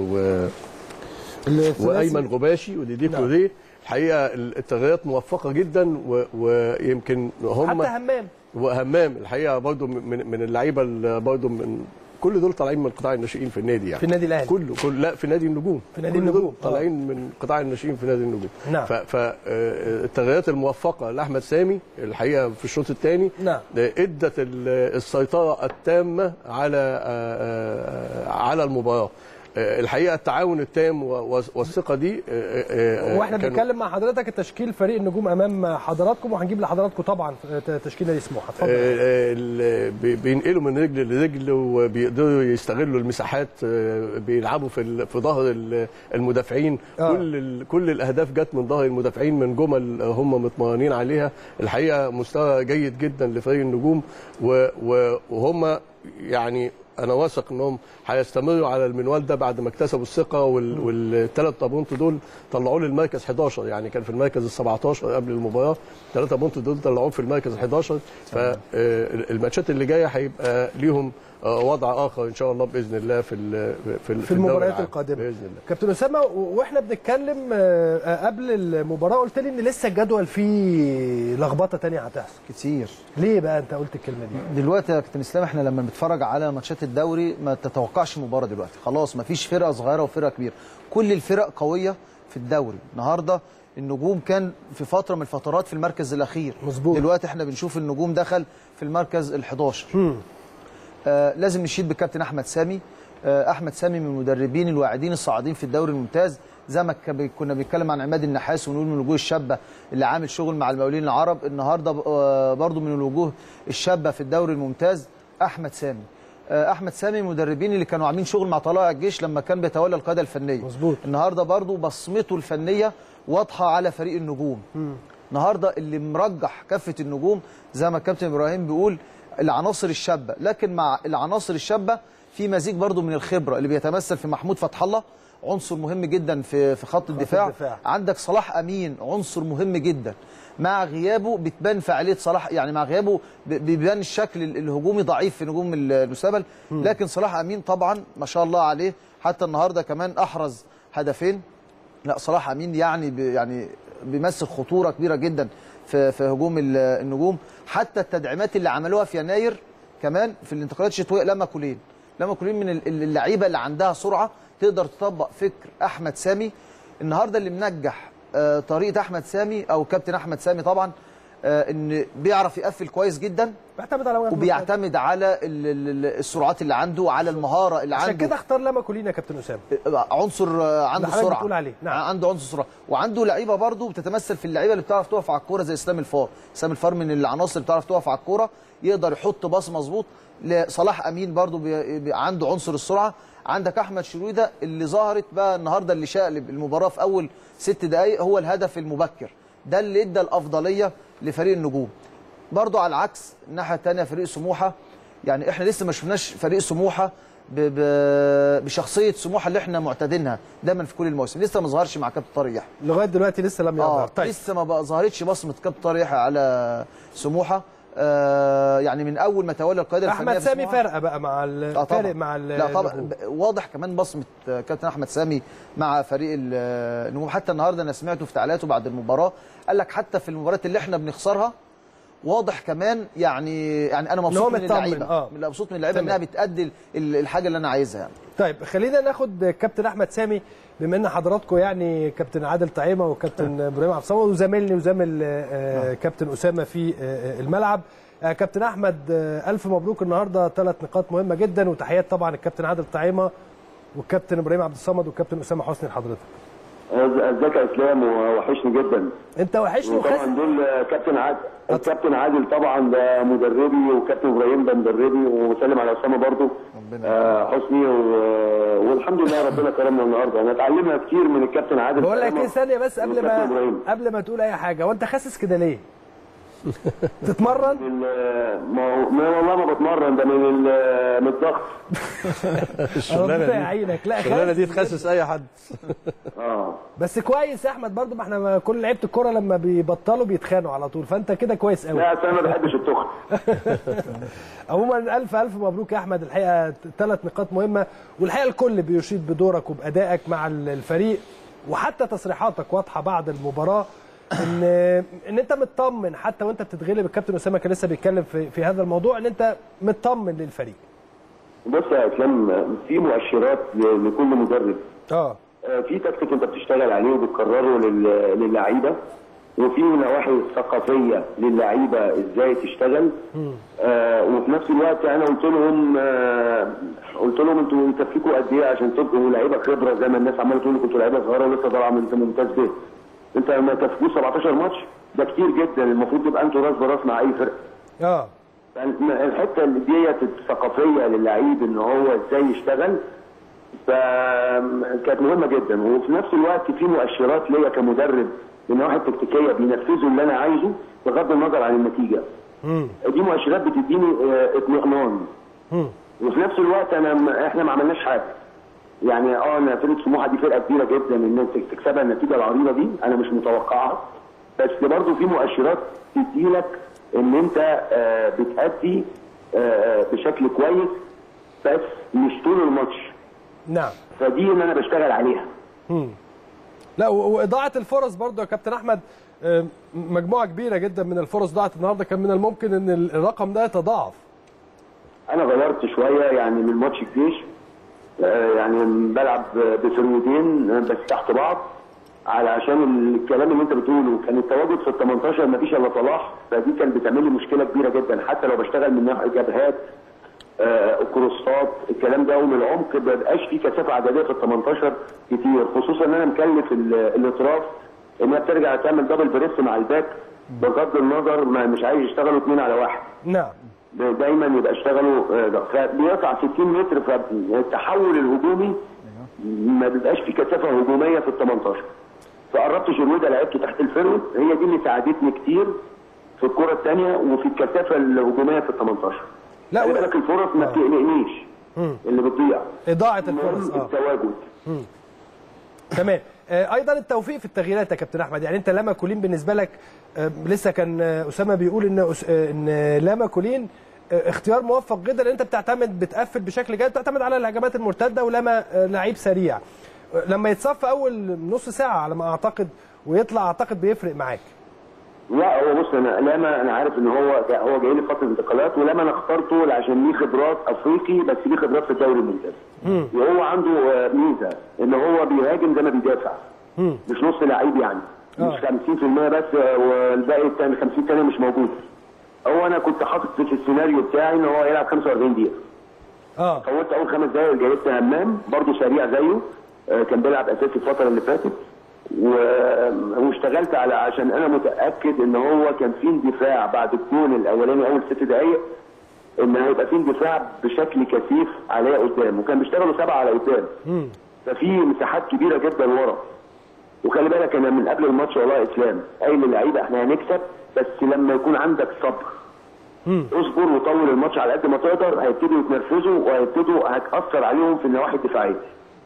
و الثلاثي. وايمن غباشي وديدي نعم. كوري الحقيقه التغييرات موفقه جدا و- ويمكن هم حتى همام وهمام الحقيقه برضو من من اللعيبه اللي برضو من كل دول طالعين من قطاع الناشئين في النادي يعني في النادي الاهلي كله كل لا في نادي النجوم في نادي كل دول النجوم، آه. طالعين من قطاع الناشئين في نادي النجوم نعم. فالتغييرات الموفقه لاحمد سامي الحقيقه في الشوط الثاني نعم. ادت ال- السيطره التامه على آه، آه، على المباراه آه، الحقيقه التعاون التام و- والثقه دي آه، آه، واحنا كانوا- بنتكلم مع حضرتك التشكيل فريق النجوم امام حضراتكم وهنجيب لحضراتكم طبعا تشكيل نادي سموحه اتفضل آه، ال- بي- بينقلوا من رجل لرجل وبيقدروا يستغلوا المساحات آه، بيلعبوا في ال- في ظهر ال- المدافعين آه. كل ال- كل الاهداف جت من ظهر المدافعين من جمل هم متمرنين عليها الحقيقه مستوى جيد جدا لفريق النجوم و- و- وهم يعني انا واثق انهم هيستمروا على المنوال ده بعد ما اكتسبوا الثقه وال- والثلاث بونت دول طلعوه للمركز 11 يعني كان في المركز ال 17 قبل المباراه ثلاثة بونت دول طلعوه في المركز ال 11 فالماتشات اللي جايه هيبقى ليهم آه، وضع اخر ان شاء الله باذن الله في ال- في, ال- في الدوري المباريات العام. القادمه باذن الله كابتن اسامه و- واحنا بنتكلم آه، آه، قبل المباراه قلت لي ان لسه الجدول فيه لخبطه تانية هتحصل كتير ليه بقى انت قلت الكلمه دي دلوقتي يا كابتن اسلام احنا لما بنتفرج على ماتشات الدوري ما تتوقعش مباراه دلوقتي خلاص ما فيش فرقه صغيره وفرقه كبيره كل الفرق قويه في الدوري النهارده النجوم كان في فتره من الفترات في المركز الاخير مظبوط. دلوقتي احنا بنشوف النجوم دخل في المركز ال11 آه لازم نشيد بالكابتن احمد سامي آه احمد سامي من المدربين الواعدين الصاعدين في الدوري الممتاز زي ما كب- كنا بنتكلم عن عماد النحاس ونقول من الوجوه الشابه اللي عامل شغل مع المقاولين العرب النهارده ب- آه برضو من الوجوه الشابه في الدوري الممتاز احمد سامي آه احمد سامي من المدربين اللي كانوا عاملين شغل مع طلائع الجيش لما كان بيتولى القياده الفنيه مظبوط. النهارده برضو بصمته الفنيه واضحه على فريق النجوم النهارده اللي مرجح كفه النجوم زي ما الكابتن ابراهيم بيقول العناصر الشابه لكن مع العناصر الشابه في مزيج برضو من الخبره اللي بيتمثل في محمود فتح الله عنصر مهم جدا في في خط الدفاع. الدفاع. عندك صلاح امين عنصر مهم جدا مع غيابه بتبان فعاليه صلاح يعني مع غيابه ب- بيبان الشكل ال- الهجومي ضعيف في نجوم ال- المستقبل لكن صلاح امين طبعا ما شاء الله عليه حتى النهارده كمان احرز هدفين لا صلاح امين يعني ب يعني بيمثل خطوره كبيره جدا في في هجوم ال- النجوم حتى التدعيمات اللي عملوها في يناير كمان في الانتقالات الشتويه لما كولين لما كولين من ال- ال- اللعيبه اللي عندها سرعه تقدر تطبق فكر احمد سامي النهارده اللي منجح آه، طريقه احمد سامي او كابتن احمد سامي طبعا آه، ان بيعرف يقفل كويس جدا بيعتمد على وجهة نظرك. وبيعتمد على ال- ال- ال- السرعات اللي عنده على المهاره اللي عشان عنده كده اختار لما كولينا يا كابتن اسامه عنصر آه، عنده اللي حضرتك سرعه بتقول عليه، نعم. عنده عنصر سرعه وعنده لعيبه برضه بتتمثل في اللعيبه اللي بتعرف تقف على الكوره زي اسلام الفار اسلام الفار من العناصر اللي بتعرف تقف على الكوره يقدر يحط باص مظبوط لصلاح امين برضه بي... بي... عنده عنصر السرعه عندك احمد شرويده اللي ظهرت بقى النهارده اللي شقلب المباراه في اول ست دقائق هو الهدف المبكر ده اللي ادى الافضليه لفريق النجوم برضه على العكس الناحيه الثانيه فريق سموحه يعني احنا لسه ما شفناش فريق سموحه ب... ب... بشخصيه سموحه اللي احنا معتادينها دايما في كل المواسم لسه ما ظهرش مع كابتن طارق يحيى لغايه دلوقتي لسه لم يظهر اه طيب لسه ما بقى ظهرتش بصمه كابتن طارق يحيى على سموحه آه يعني من اول ما تولى القياده الفنيه احمد في سامي سموحة. فارقه بقى مع ال- اه طبعا فارق مع ال- لا طبعا النجوم. ب- واضح كمان بصمه آه، كابتن احمد سامي مع فريق ال- النجوم حتى النهارده انا سمعته في تعليقاته بعد المباراه قال لك حتى في المباريات اللي احنا بنخسرها واضح كمان يعني يعني انا هو مبسوط من مطمن، اللعيبه آه. من مبسوط من اللعيبه تمام. انها بتأدي ال- الحاجه اللي انا عايزها يعني طيب خلينا ناخد كابتن احمد سامي بما ان حضراتكم يعني كابتن عادل طعيمه وكابتن ابراهيم عبد الصمد وزميلني وزميل آه، كابتن اسامه في آه، الملعب آه، كابتن احمد آه، الف مبروك النهارده ثلاث نقاط مهمه جدا وتحيات طبعا الكابتن عادل طعيمه والكابتن ابراهيم عبد الصمد والكابتن اسامه حسني لحضرتك ازيك يا اسلام وحشني جدا انت وحشني وخس وطبعا دول كابتن عادل الكابتن عادل طبعا ده مدربي وكابتن ابراهيم ده مدربي وبسلم على اسامه برضو آه حسني و- والحمد لله ربنا كرمنا النهارده انا اتعلمنا كتير من الكابتن عادل بقول لك طالما ايه ثانيه بس قبل والكابتن ما إبراهيم. قبل ما تقول اي حاجه وانت خاسس كده ليه تتمرن ال- ما هو- ما والله ما بتمرن ده من ال- من الضغط الشغلانه ربنا دي يعينك لا الشغلانه دي خاسس تخسس اي حد اه بس كويس يا احمد برضو ما احنا كل لعيبه الكوره لما بيبطلوا بيتخانقوا على طول فانت كده كويس قوي لا أصل انا ما بحبش التخن عموما الف الف مبروك يا احمد الحقيقه ثلاث نقاط مهمه والحقيقه الكل بيشيد بدورك وبادائك مع الفريق وحتى تصريحاتك واضحه بعد المباراه ان ان انت مطمن حتى وانت بتتغلب الكابتن اسامه كان لسه بيتكلم في في هذا الموضوع ان انت مطمن للفريق بص يا اسلام في مؤشرات ل- لكل مدرب اه آه، في تكتيك انت بتشتغل عليه وبتكرره لل- للعيبه وفي نواحي ثقافيه للعيبه ازاي تشتغل آه وفي نفس الوقت انا قلت لهم آه قلت لهم انتوا يكفيكوا قد ايه عشان تبقوا لعيبه خبره زي ما الناس عماله تقول لي كنتوا لعيبه صغيره ولسه طالعه من ممتاز به انت لما يكفيكوا 17 ماتش ده كتير جدا المفروض تبقى انتوا راس براس مع اي فرقه اه الحته اللي ديت الثقافيه للعيب ان هو ازاي يشتغل فكانت مهمه جدا وفي نفس الوقت في مؤشرات ليا كمدرب من النواحي التكتيكيه بينفذوا اللي انا عايزه بغض النظر عن النتيجه. دي مؤشرات بتديني آه، اطمئنان. وفي نفس الوقت انا م- احنا ما عملناش حاجه. يعني اه انا فرقه سموحه دي فرقه كبيره جدا ان انت تكسبها النتيجه العريضه دي انا مش متوقعها بس برضه في مؤشرات تديلك ان انت آه، بتأدي آه، بشكل كويس بس مش طول الماتش نعم فدي اللي انا بشتغل عليها لا و- واضاعه الفرص برضو يا كابتن احمد آه، مجموعه كبيره جدا من الفرص ضاعت النهارده كان من الممكن ان الرقم ده يتضاعف انا غيرت شويه يعني من ماتش الجيش آه، يعني بلعب بفرودين آه، بس تحت بعض علشان الكلام اللي انت بتقوله كان التواجد في ال 18 مفيش الا صلاح فدي كانت بتعمل لي مشكله كبيره جدا حتى لو بشتغل من ناحيه جبهات آه، كروسات الكلام ده ومن العمق ما بقاش فيه كثافه عدديه في ال 18 كتير خصوصا ان انا مكلف ال- الاطراف انها بترجع تعمل دبل بريس مع الباك بغض النظر ما مش عايز يشتغلوا اثنين على واحد نعم دايما يبقى اشتغلوا آه، ده. فبيقطع 60 متر فالتحول الهجومي ما بيبقاش في كثافه هجوميه في ال 18 فقربت شروده لعبته تحت الفرود هي دي اللي ساعدتني كتير في الكره الثانيه وفي الكثافه الهجوميه في ال 18 لا خلي و- بالك الفرص ما بتقلقنيش اللي بتضيع اضاعه المهم الفرص اه التواجد تمام آه، ايضا التوفيق في التغييرات يا كابتن احمد يعني انت لاما كولين بالنسبه لك آه، لسه كان آه، اسامه بيقول ان أس- آه، ان لاما كولين آه، اختيار موفق جدا لان انت بتعتمد بتقفل بشكل جيد بتعتمد على الهجمات المرتده ولما آه، لعيب سريع آه، لما يتصفى اول نص ساعه على ما اعتقد ويطلع اعتقد بيفرق معاك لا هو بص انا لما انا عارف ان هو جا- هو جاي لي فتره انتقالات ولما انا اخترته عشان ليه خبرات افريقي بس ليه خبرات في الدوري الممتاز وهو عنده آه، ميزه ان هو بيهاجم زي ما بيدافع مش نص لعيب يعني مش 50% بس آه، والباقي الثاني 50 ثانيه مش موجود هو انا كنت حاطط في السيناريو بتاعي ان هو يلعب 45 دقيقه اه فوتت اول خمس دقايق جايبت همام برضه سريع زيه آه، كان بيلعب اساسي الفتره اللي فاتت و- واشتغلت على عشان انا متاكد ان هو كان في اندفاع بعد الجون الاولاني اول ست دقائق ان هيبقى في اندفاع بشكل كثيف عليا قدام وكان بيشتغلوا سبعه على قدام ففي مساحات كبيره جدا ورا وخلي بالك انا من قبل الماتش والله يا اسلام قايل للعيبه احنا هنكسب بس لما يكون عندك صبر اصبر وطول الماتش على قد ما تقدر هيبتدوا يتنرفزوا وهيبتدوا هتاثر عليهم في النواحي الدفاعيه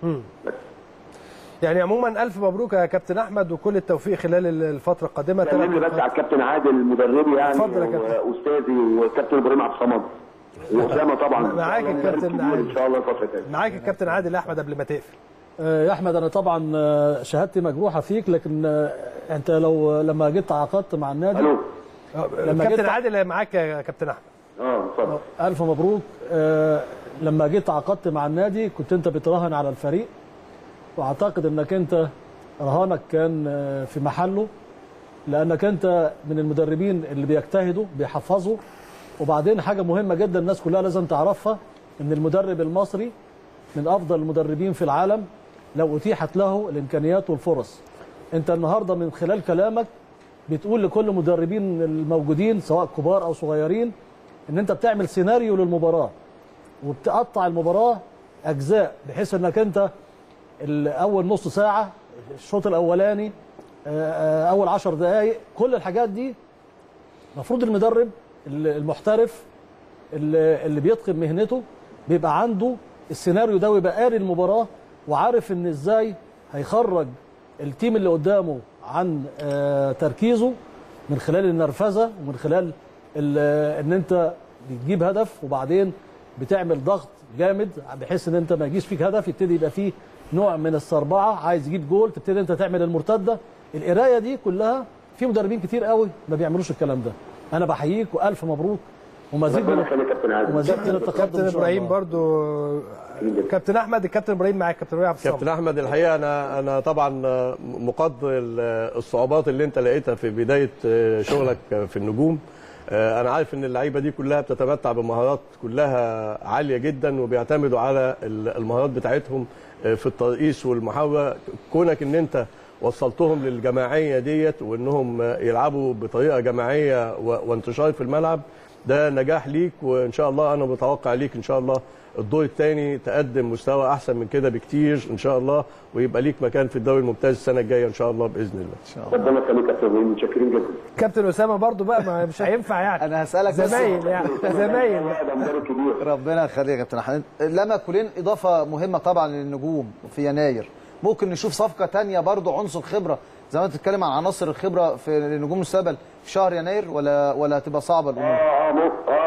يعني عموما الف مبروك يا كابتن احمد وكل التوفيق خلال الفتره القادمه سلم لي بس على الكابتن عادل مدربي يعني اتفضل يا كابتن. واستاذي والكابتن ابراهيم عبد الصمد واسامه طبعا معاك إن شاء الله الكابتن مدرب كبير عادل. ان شاء الله الفتره الجايه معاك الكابتن عادل احمد قبل ما تقفل آه، يا احمد انا طبعا آه، شهادتي مجروحه فيك لكن آه، انت لو لما جيت تعاقدت مع النادي الو لما كابتن جيت- عادل معاك يا كابتن احمد اه اتفضل الف مبروك آه، لما جيت تعاقدت مع النادي كنت انت بتراهن على الفريق واعتقد انك انت رهانك كان آه، في محله لانك انت من المدربين اللي بيجتهدوا بيحفظوا وبعدين حاجه مهمه جدا الناس كلها لازم تعرفها ان المدرب المصري من افضل المدربين في العالم لو اتيحت له الامكانيات والفرص انت النهارده من خلال كلامك بتقول لكل المدربين الموجودين سواء كبار او صغيرين ان انت بتعمل سيناريو للمباراه وبتقطع المباراه اجزاء بحيث انك انت ال- اول نص ساعه الشوط الاولاني آه، آه، اول عشر دقائق كل الحاجات دي المفروض المدرب ال- المحترف اللي اللي بيتقن مهنته بيبقى عنده السيناريو ده ويبقى قاري المباراه وعارف ان ازاي هيخرج التيم اللي قدامه عن آه، تركيزه من خلال النرفزه ومن خلال ال- ان انت بتجيب هدف وبعدين بتعمل ضغط جامد بحيث ان انت ما يجيش فيك هدف يبتدي يبقى فيه نوع من السربعه عايز يجيب جول تبتدي انت تعمل المرتده القرايه دي كلها في مدربين كتير قوي ما بيعملوش الكلام ده انا بحييك والف مبروك ومزيد من ربنا يخليك يا كابتن عادل ومزيد من التقدم كابتن إن شاء ابراهيم الله. برضو كابتن احمد الكابتن ابراهيم معاك كابتن ابراهيم عبد الصمد كابتن احمد الحقيقه انا انا طبعا مقدر الصعوبات اللي انت لقيتها في بدايه شغلك في النجوم انا عارف ان اللعيبه دي كلها بتتمتع بمهارات كلها عاليه جدا وبيعتمدوا على المهارات بتاعتهم في الترقيص والمحاوله كونك ان انت وصلتهم للجماعيه ديت وانهم يلعبوا بطريقه جماعيه و- وانتشار في الملعب ده نجاح ليك وان شاء الله انا متوقع ليك ان شاء الله الدور الثاني تقدم مستوى احسن من كده بكتير ان شاء الله ويبقى ليك مكان في الدوري الممتاز السنه الجايه ان شاء الله باذن الله ربنا يخليك يا كابتن ابراهيم متشكرين جدا كابتن اسامه برضو بقى ما مش هينفع يعني انا هسالك بس زمايل يعني زمايل لا، ده مدرب كبير ربنا يخليك يا كابتن احمد لما كولين اضافه مهمه طبعا للنجوم في يناير ممكن نشوف صفقه تانية برضو عنصر خبره زي ما انت بتتكلم عن عناصر الخبره في نجوم المستقبل في شهر يناير ولا ولا هتبقى صعبه الامور اه اه مو- اه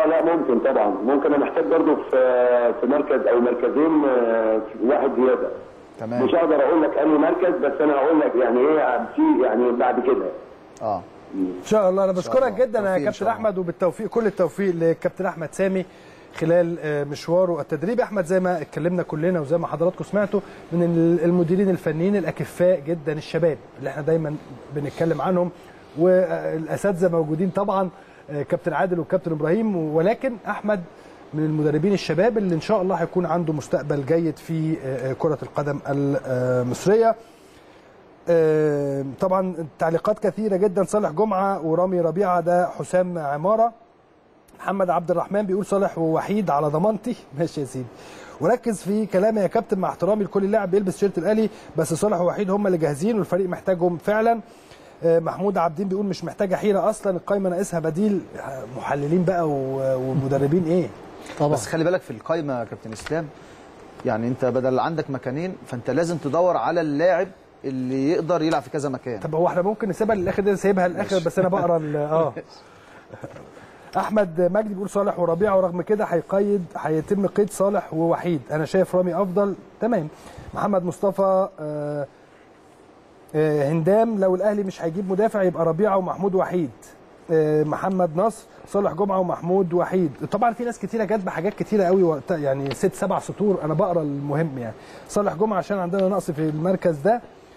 اه لا ممكن طبعا ممكن انا محتاج برضه في في مركز او مركزين آه، في واحد زياده تمام مش هقدر اقول لك انهي مركز بس انا هقول لك يعني ايه في يعني بعد كده اه ان شاء الله انا بشكرك الله. جدا يا توفيق إن كابتن شاء الله. احمد وبالتوفيق كل التوفيق لكابتن احمد سامي خلال آه، مشواره التدريبي احمد زي ما اتكلمنا كلنا وزي ما حضراتكم سمعتوا من ال- المديرين الفنيين الاكفاء جدا الشباب اللي احنا دايما بنتكلم عنهم والاساتذه موجودين طبعا آه، كابتن عادل وكابتن ابراهيم ولكن احمد من المدربين الشباب اللي ان شاء الله هيكون عنده مستقبل جيد في آه، آه، كره القدم المصريه آه، طبعا تعليقات كثيره جدا صالح جمعه ورامي ربيعه ده حسام عماره محمد عبد الرحمن بيقول صالح ووحيد على ضمانتي ماشي يا سيدي وركز في كلامي يا كابتن مع احترامي لكل لاعب بيلبس شيرت الاهلي بس صالح ووحيد هم اللي جاهزين والفريق محتاجهم فعلا آه، محمود عابدين بيقول مش محتاجه حيره اصلا القايمه ناقصها بديل آه، محللين بقى و- ومدربين ايه طبعا بس خلي بالك في القايمه يا كابتن اسلام يعني انت بدل عندك مكانين فانت لازم تدور على اللاعب اللي يقدر يلعب في كذا مكان طب هو احنا ممكن نسيبها للاخر ده سايبها للاخر بس انا بقرا ال- اه احمد مجدي بيقول صالح وربيعه ورغم كده هيقيد هيتم قيد صالح ووحيد انا شايف رامي افضل تمام محمد مصطفى آه آه هندام لو الاهلي مش هيجيب مدافع يبقى ربيعه ومحمود وحيد آه محمد نصر صالح جمعه ومحمود وحيد طبعا في ناس كتيره جت بحاجات كتيره قوي وقتها يعني ست سبع سطور انا بقرا المهم يعني صالح جمعه عشان عندنا نقص في المركز ده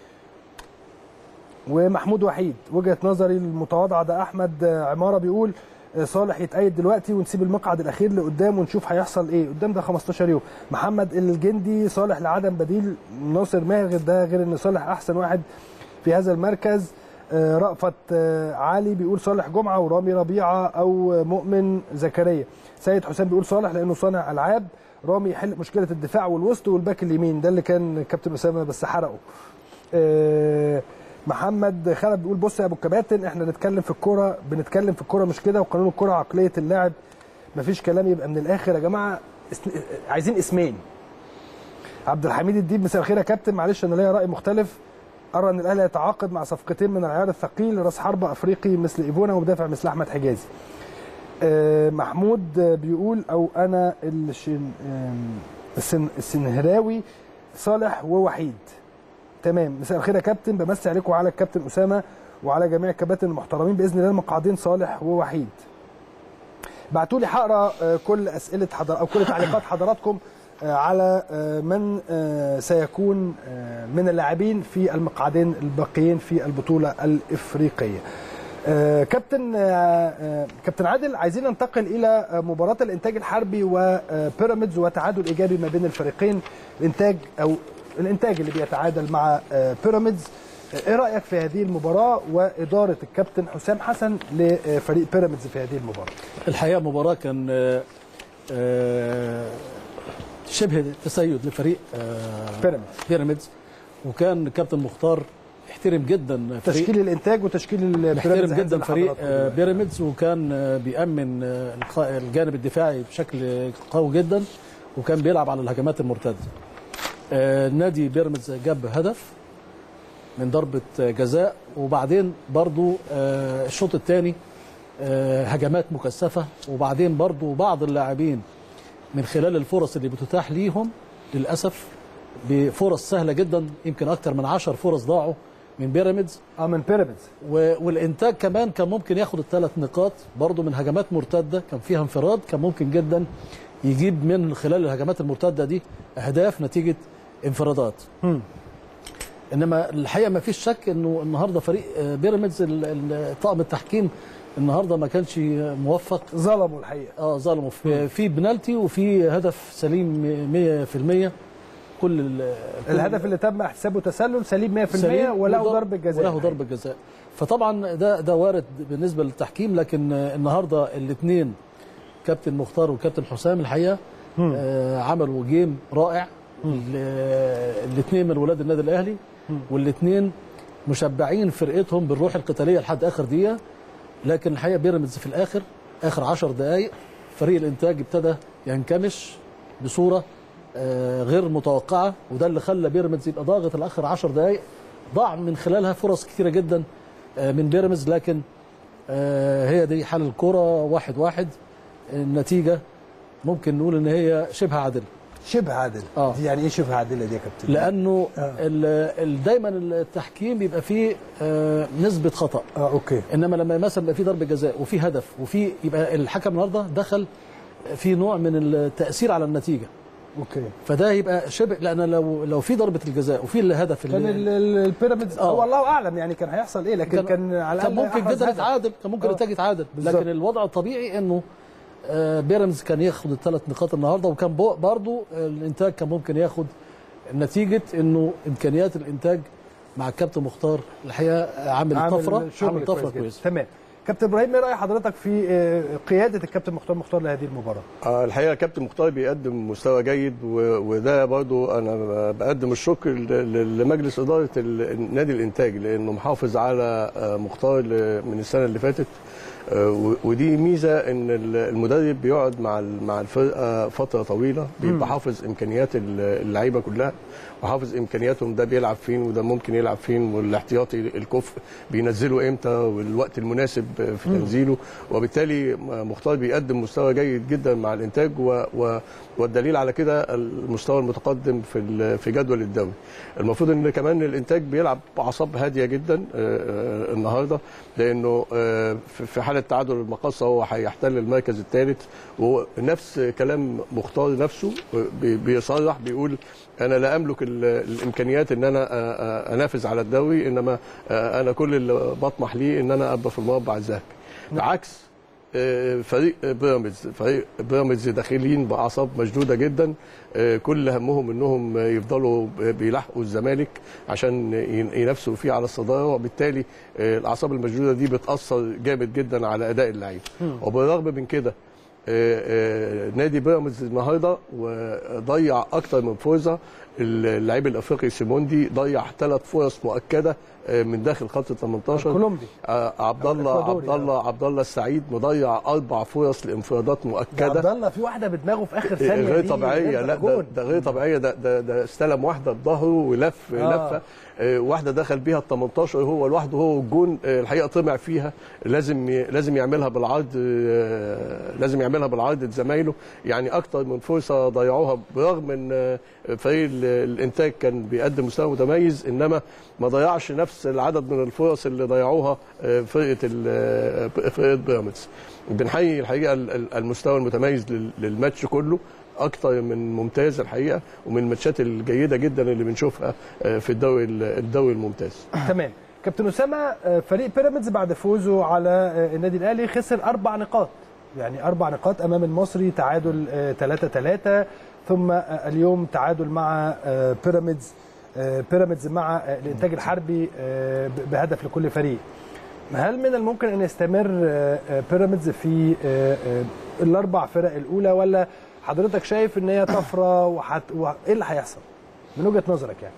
ومحمود وحيد وجهه نظري المتواضعه ده احمد عماره بيقول صالح يتأيد دلوقتي ونسيب المقعد الاخير لقدام ونشوف هيحصل ايه قدام ده 15 يوم محمد الجندي صالح لعدم بديل ناصر ماهر ده غير ان صالح احسن واحد في هذا المركز آه، رأفت آه، علي بيقول صالح جمعه ورامي ربيعه او مؤمن زكريا سيد حسام بيقول صالح لانه صانع العاب رامي يحل مشكله الدفاع والوسط والباك اليمين ده اللي كان كابتن اسامه بس حرقه آه، محمد خالد بيقول بص يا ابو الكباتن احنا نتكلم في الكوره بنتكلم في الكوره مش كده وقانون الكوره عقليه اللاعب مفيش كلام يبقى من الاخر يا جماعه اسم... عايزين اسمين عبد الحميد الديب مساء الخير يا كابتن معلش انا ليا راي مختلف ارى ان الاهلي يتعاقد مع صفقتين من العيار الثقيل راس حربه افريقي مثل ايفونا ومدافع مثل احمد حجازي آه، محمود آه، بيقول او انا الشن... آم، السن... السنهراوي صالح ووحيد تمام مساء الخير يا كابتن بمسي عليكم وعلى الكابتن اسامه وعلى جميع الكباتن المحترمين باذن الله المقعدين صالح ووحيد بعتوا لي هقرا آه، كل اسئله حضر او كل تعليقات حضراتكم آه، على آه، من آه، سيكون آه، من اللاعبين في المقعدين الباقيين في البطوله الافريقيه آه، كابتن آه، آه، كابتن عادل عايزين ننتقل الى آه، مباراه الانتاج الحربي وبيراميدز وتعادل ايجابي ما بين الفريقين الانتاج او الانتاج اللي بيتعادل مع آه، بيراميدز آه، ايه رايك في هذه المباراه واداره الكابتن حسام حسن لفريق بيراميدز في هذه المباراه الحقيقه مباراه كان آه، آه، شبه تسيد لفريق آه، بيراميدز بيراميدز وكان كابتن مختار احترم جدا فريق تشكيل الانتاج وتشكيل البيراميدز محترم هينزل جدا فريق لحضراتكم آه، دلوقتي. بيراميدز وكان آه، بيأمن آه، الق- الجانب الدفاعي بشكل قوي جدا وكان بيلعب على الهجمات المرتده. آه، نادي بيراميدز جاب هدف من ضربه آه، جزاء وبعدين برضو آه، الشوط الثاني هجمات مكثفه وبعدين برضو بعض اللاعبين من خلال الفرص اللي بتتاح ليهم للاسف بفرص سهله جدا يمكن اكثر من 10 فرص ضاعوا من بيراميدز اه من بيراميدز و- والانتاج كمان كان ممكن ياخد الثلاث نقاط برضه من هجمات مرتده كان فيها انفراد كان ممكن جدا يجيب من خلال الهجمات المرتده دي اهداف نتيجه انفرادات مم. انما الحقيقه ما فيش شك انه النهارده فريق آه، بيراميدز ال- ال- طاقم التحكيم النهارده ما كانش موفق ظلموا الحقيقه اه ظلموا في في بنالتي وفي هدف سليم 100% كل ال- كل الهدف اللي تم احتسابه تسلل سليم 100% سليم وله وضرب- ضربه جزاء وله ضربه جزاء فطبعا ده ده وارد بالنسبه للتحكيم لكن آه، النهارده الاثنين كابتن مختار وكابتن حسام الحقيقه آه عملوا جيم رائع الاثنين من ولاد النادي الاهلي والاثنين مشبعين فرقتهم بالروح القتاليه لحد اخر دقيقه لكن الحقيقه بيراميدز في الاخر اخر 10 دقائق فريق الانتاج ابتدى ينكمش بصوره آه، غير متوقعه وده اللي خلى بيراميدز يبقى ضاغط الاخر 10 دقائق ضاع من خلالها فرص كثيره جدا آه، من بيراميدز لكن آه، هي دي حال الكره واحد واحد النتيجه ممكن نقول ان هي شبه عادله شبه عادل آه. دي يعني ايه شبه عادله دي يا كابتن لانه ال- ال- دايما التحكيم بيبقى فيه آه، نسبه خطا اه اوكي انما لما مثلا يبقى في ضربه جزاء وفي هدف وفي يبقى الحكم النهارده دخل في نوع من التاثير على النتيجه اوكي فده يبقى شبه لان لو لو في ضربه الجزاء وفي الهدف كان ال- ال- البيراميدز آه. هو الله اعلم يعني كان هيحصل ايه لكن كان, على كان الأقل ممكن أحرز جدا هدف. يتعادل كان ممكن آه. النتائج يتعادل بالظبط. لكن الوضع الطبيعي انه آه، بيراميدز كان ياخد الثلاث نقاط النهارده وكان بو- برضو الانتاج كان ممكن ياخد نتيجه انه امكانيات الانتاج مع الكابتن مختار الحقيقه عامل طفره شغل عامل كويس طفره جدا. كويسه تمام كابتن ابراهيم ايه راي حضرتك في آه، قياده الكابتن مختار مختار لهذه المباراه آه، الحقيقه كابتن مختار بيقدم مستوى جيد و- وده برضو انا بقدم الشكر ل- ل- لمجلس اداره ال- نادي الانتاج لانه محافظ على آه، مختار ل- من السنه اللي فاتت آه، و- ودي ميزه ان ال- المدرب بيقعد مع ال- مع الفرقه فتره طويله بيبقى حافظ امكانيات ال- اللعيبه كلها وحافظ امكانياتهم ده بيلعب فين وده ممكن يلعب فين والاحتياطي الكفء بينزله امتى والوقت المناسب في تنزيله وبالتالي مختار بيقدم مستوى جيد جدا مع الانتاج و و والدليل على كده المستوى المتقدم في ال- في جدول الدوري المفروض ان كمان الانتاج بيلعب باعصاب هاديه جدا آه، آه، النهارده لانه آه، في في حاله تعادل المقاصه هو هيحتل المركز الثالث ونفس كلام مختار نفسه بي- بيصرح بيقول انا لا املك ال- الامكانيات ان انا آه، آه، انافس على الدوري انما آه، انا كل اللي بطمح ليه ان انا ابقى في المربع الذهبي بعكس آه، فريق بيراميدز فريق بيراميدز داخلين باعصاب مشدوده جدا آه، كل همهم انهم يفضلوا بيلاحقوا الزمالك عشان ين- ينافسوا فيه على الصداره وبالتالي آه، الاعصاب المشدوده دي بتاثر جامد جدا على اداء اللعيبه وبالرغم من كده آه، آه، نادي بيراميدز النهارده وضيع اكتر من فرصه اللعيب الافريقي سيموندي ضيع ثلاث فرص مؤكده آه، من داخل خط ال 18 كولومبي آه، عبد الله الإكوادوري، عبد الله عبد الله السعيد مضيع اربع فرص لانفرادات ده مؤكده عبد الله في واحده بدماغه في اخر ثانيه غير دي طبيعيه يرجع لا ده, جون. ده غير طبيعيه ده ده, ده استلم واحده بظهره ولف آه. آه. لفه آه، واحده دخل بيها ال 18 هو لوحده هو والجون آه، الحقيقه طمع فيها لازم ي- لازم يعملها بالعرض آه، لازم يعملها بالعرض لزمايله يعني اكتر من فرصه ضيعوها برغم ان آه، فريق ال- الانتاج كان بيقدم مستوى متميز انما ما ضيعش نفس العدد من الفرص اللي ضيعوها آه، فرقه ال- آه، فرقه بيراميدز بنحيي الحقيقه ال- ال- المستوى المتميز لل- للماتش كله اكتر من ممتاز الحقيقه ومن الماتشات الجيده جدا اللي بنشوفها آه، في الدوري ال- الدوري الممتاز تمام كابتن اسامه آه، فريق بيراميدز بعد فوزه على آه، النادي الاهلي خسر اربع نقاط يعني اربع نقاط امام المصري تعادل 3 3 ثم آه، اليوم تعادل مع آه، بيراميدز آه، بيراميدز مع آه، الانتاج الحربي آه، ب- بهدف لكل فريق هل من الممكن ان يستمر آه، آه، بيراميدز في آه، آه، الاربع فرق الاولى ولا حضرتك شايف ان هي طفره وحت... وايه اللي هيحصل من وجهه نظرك يعني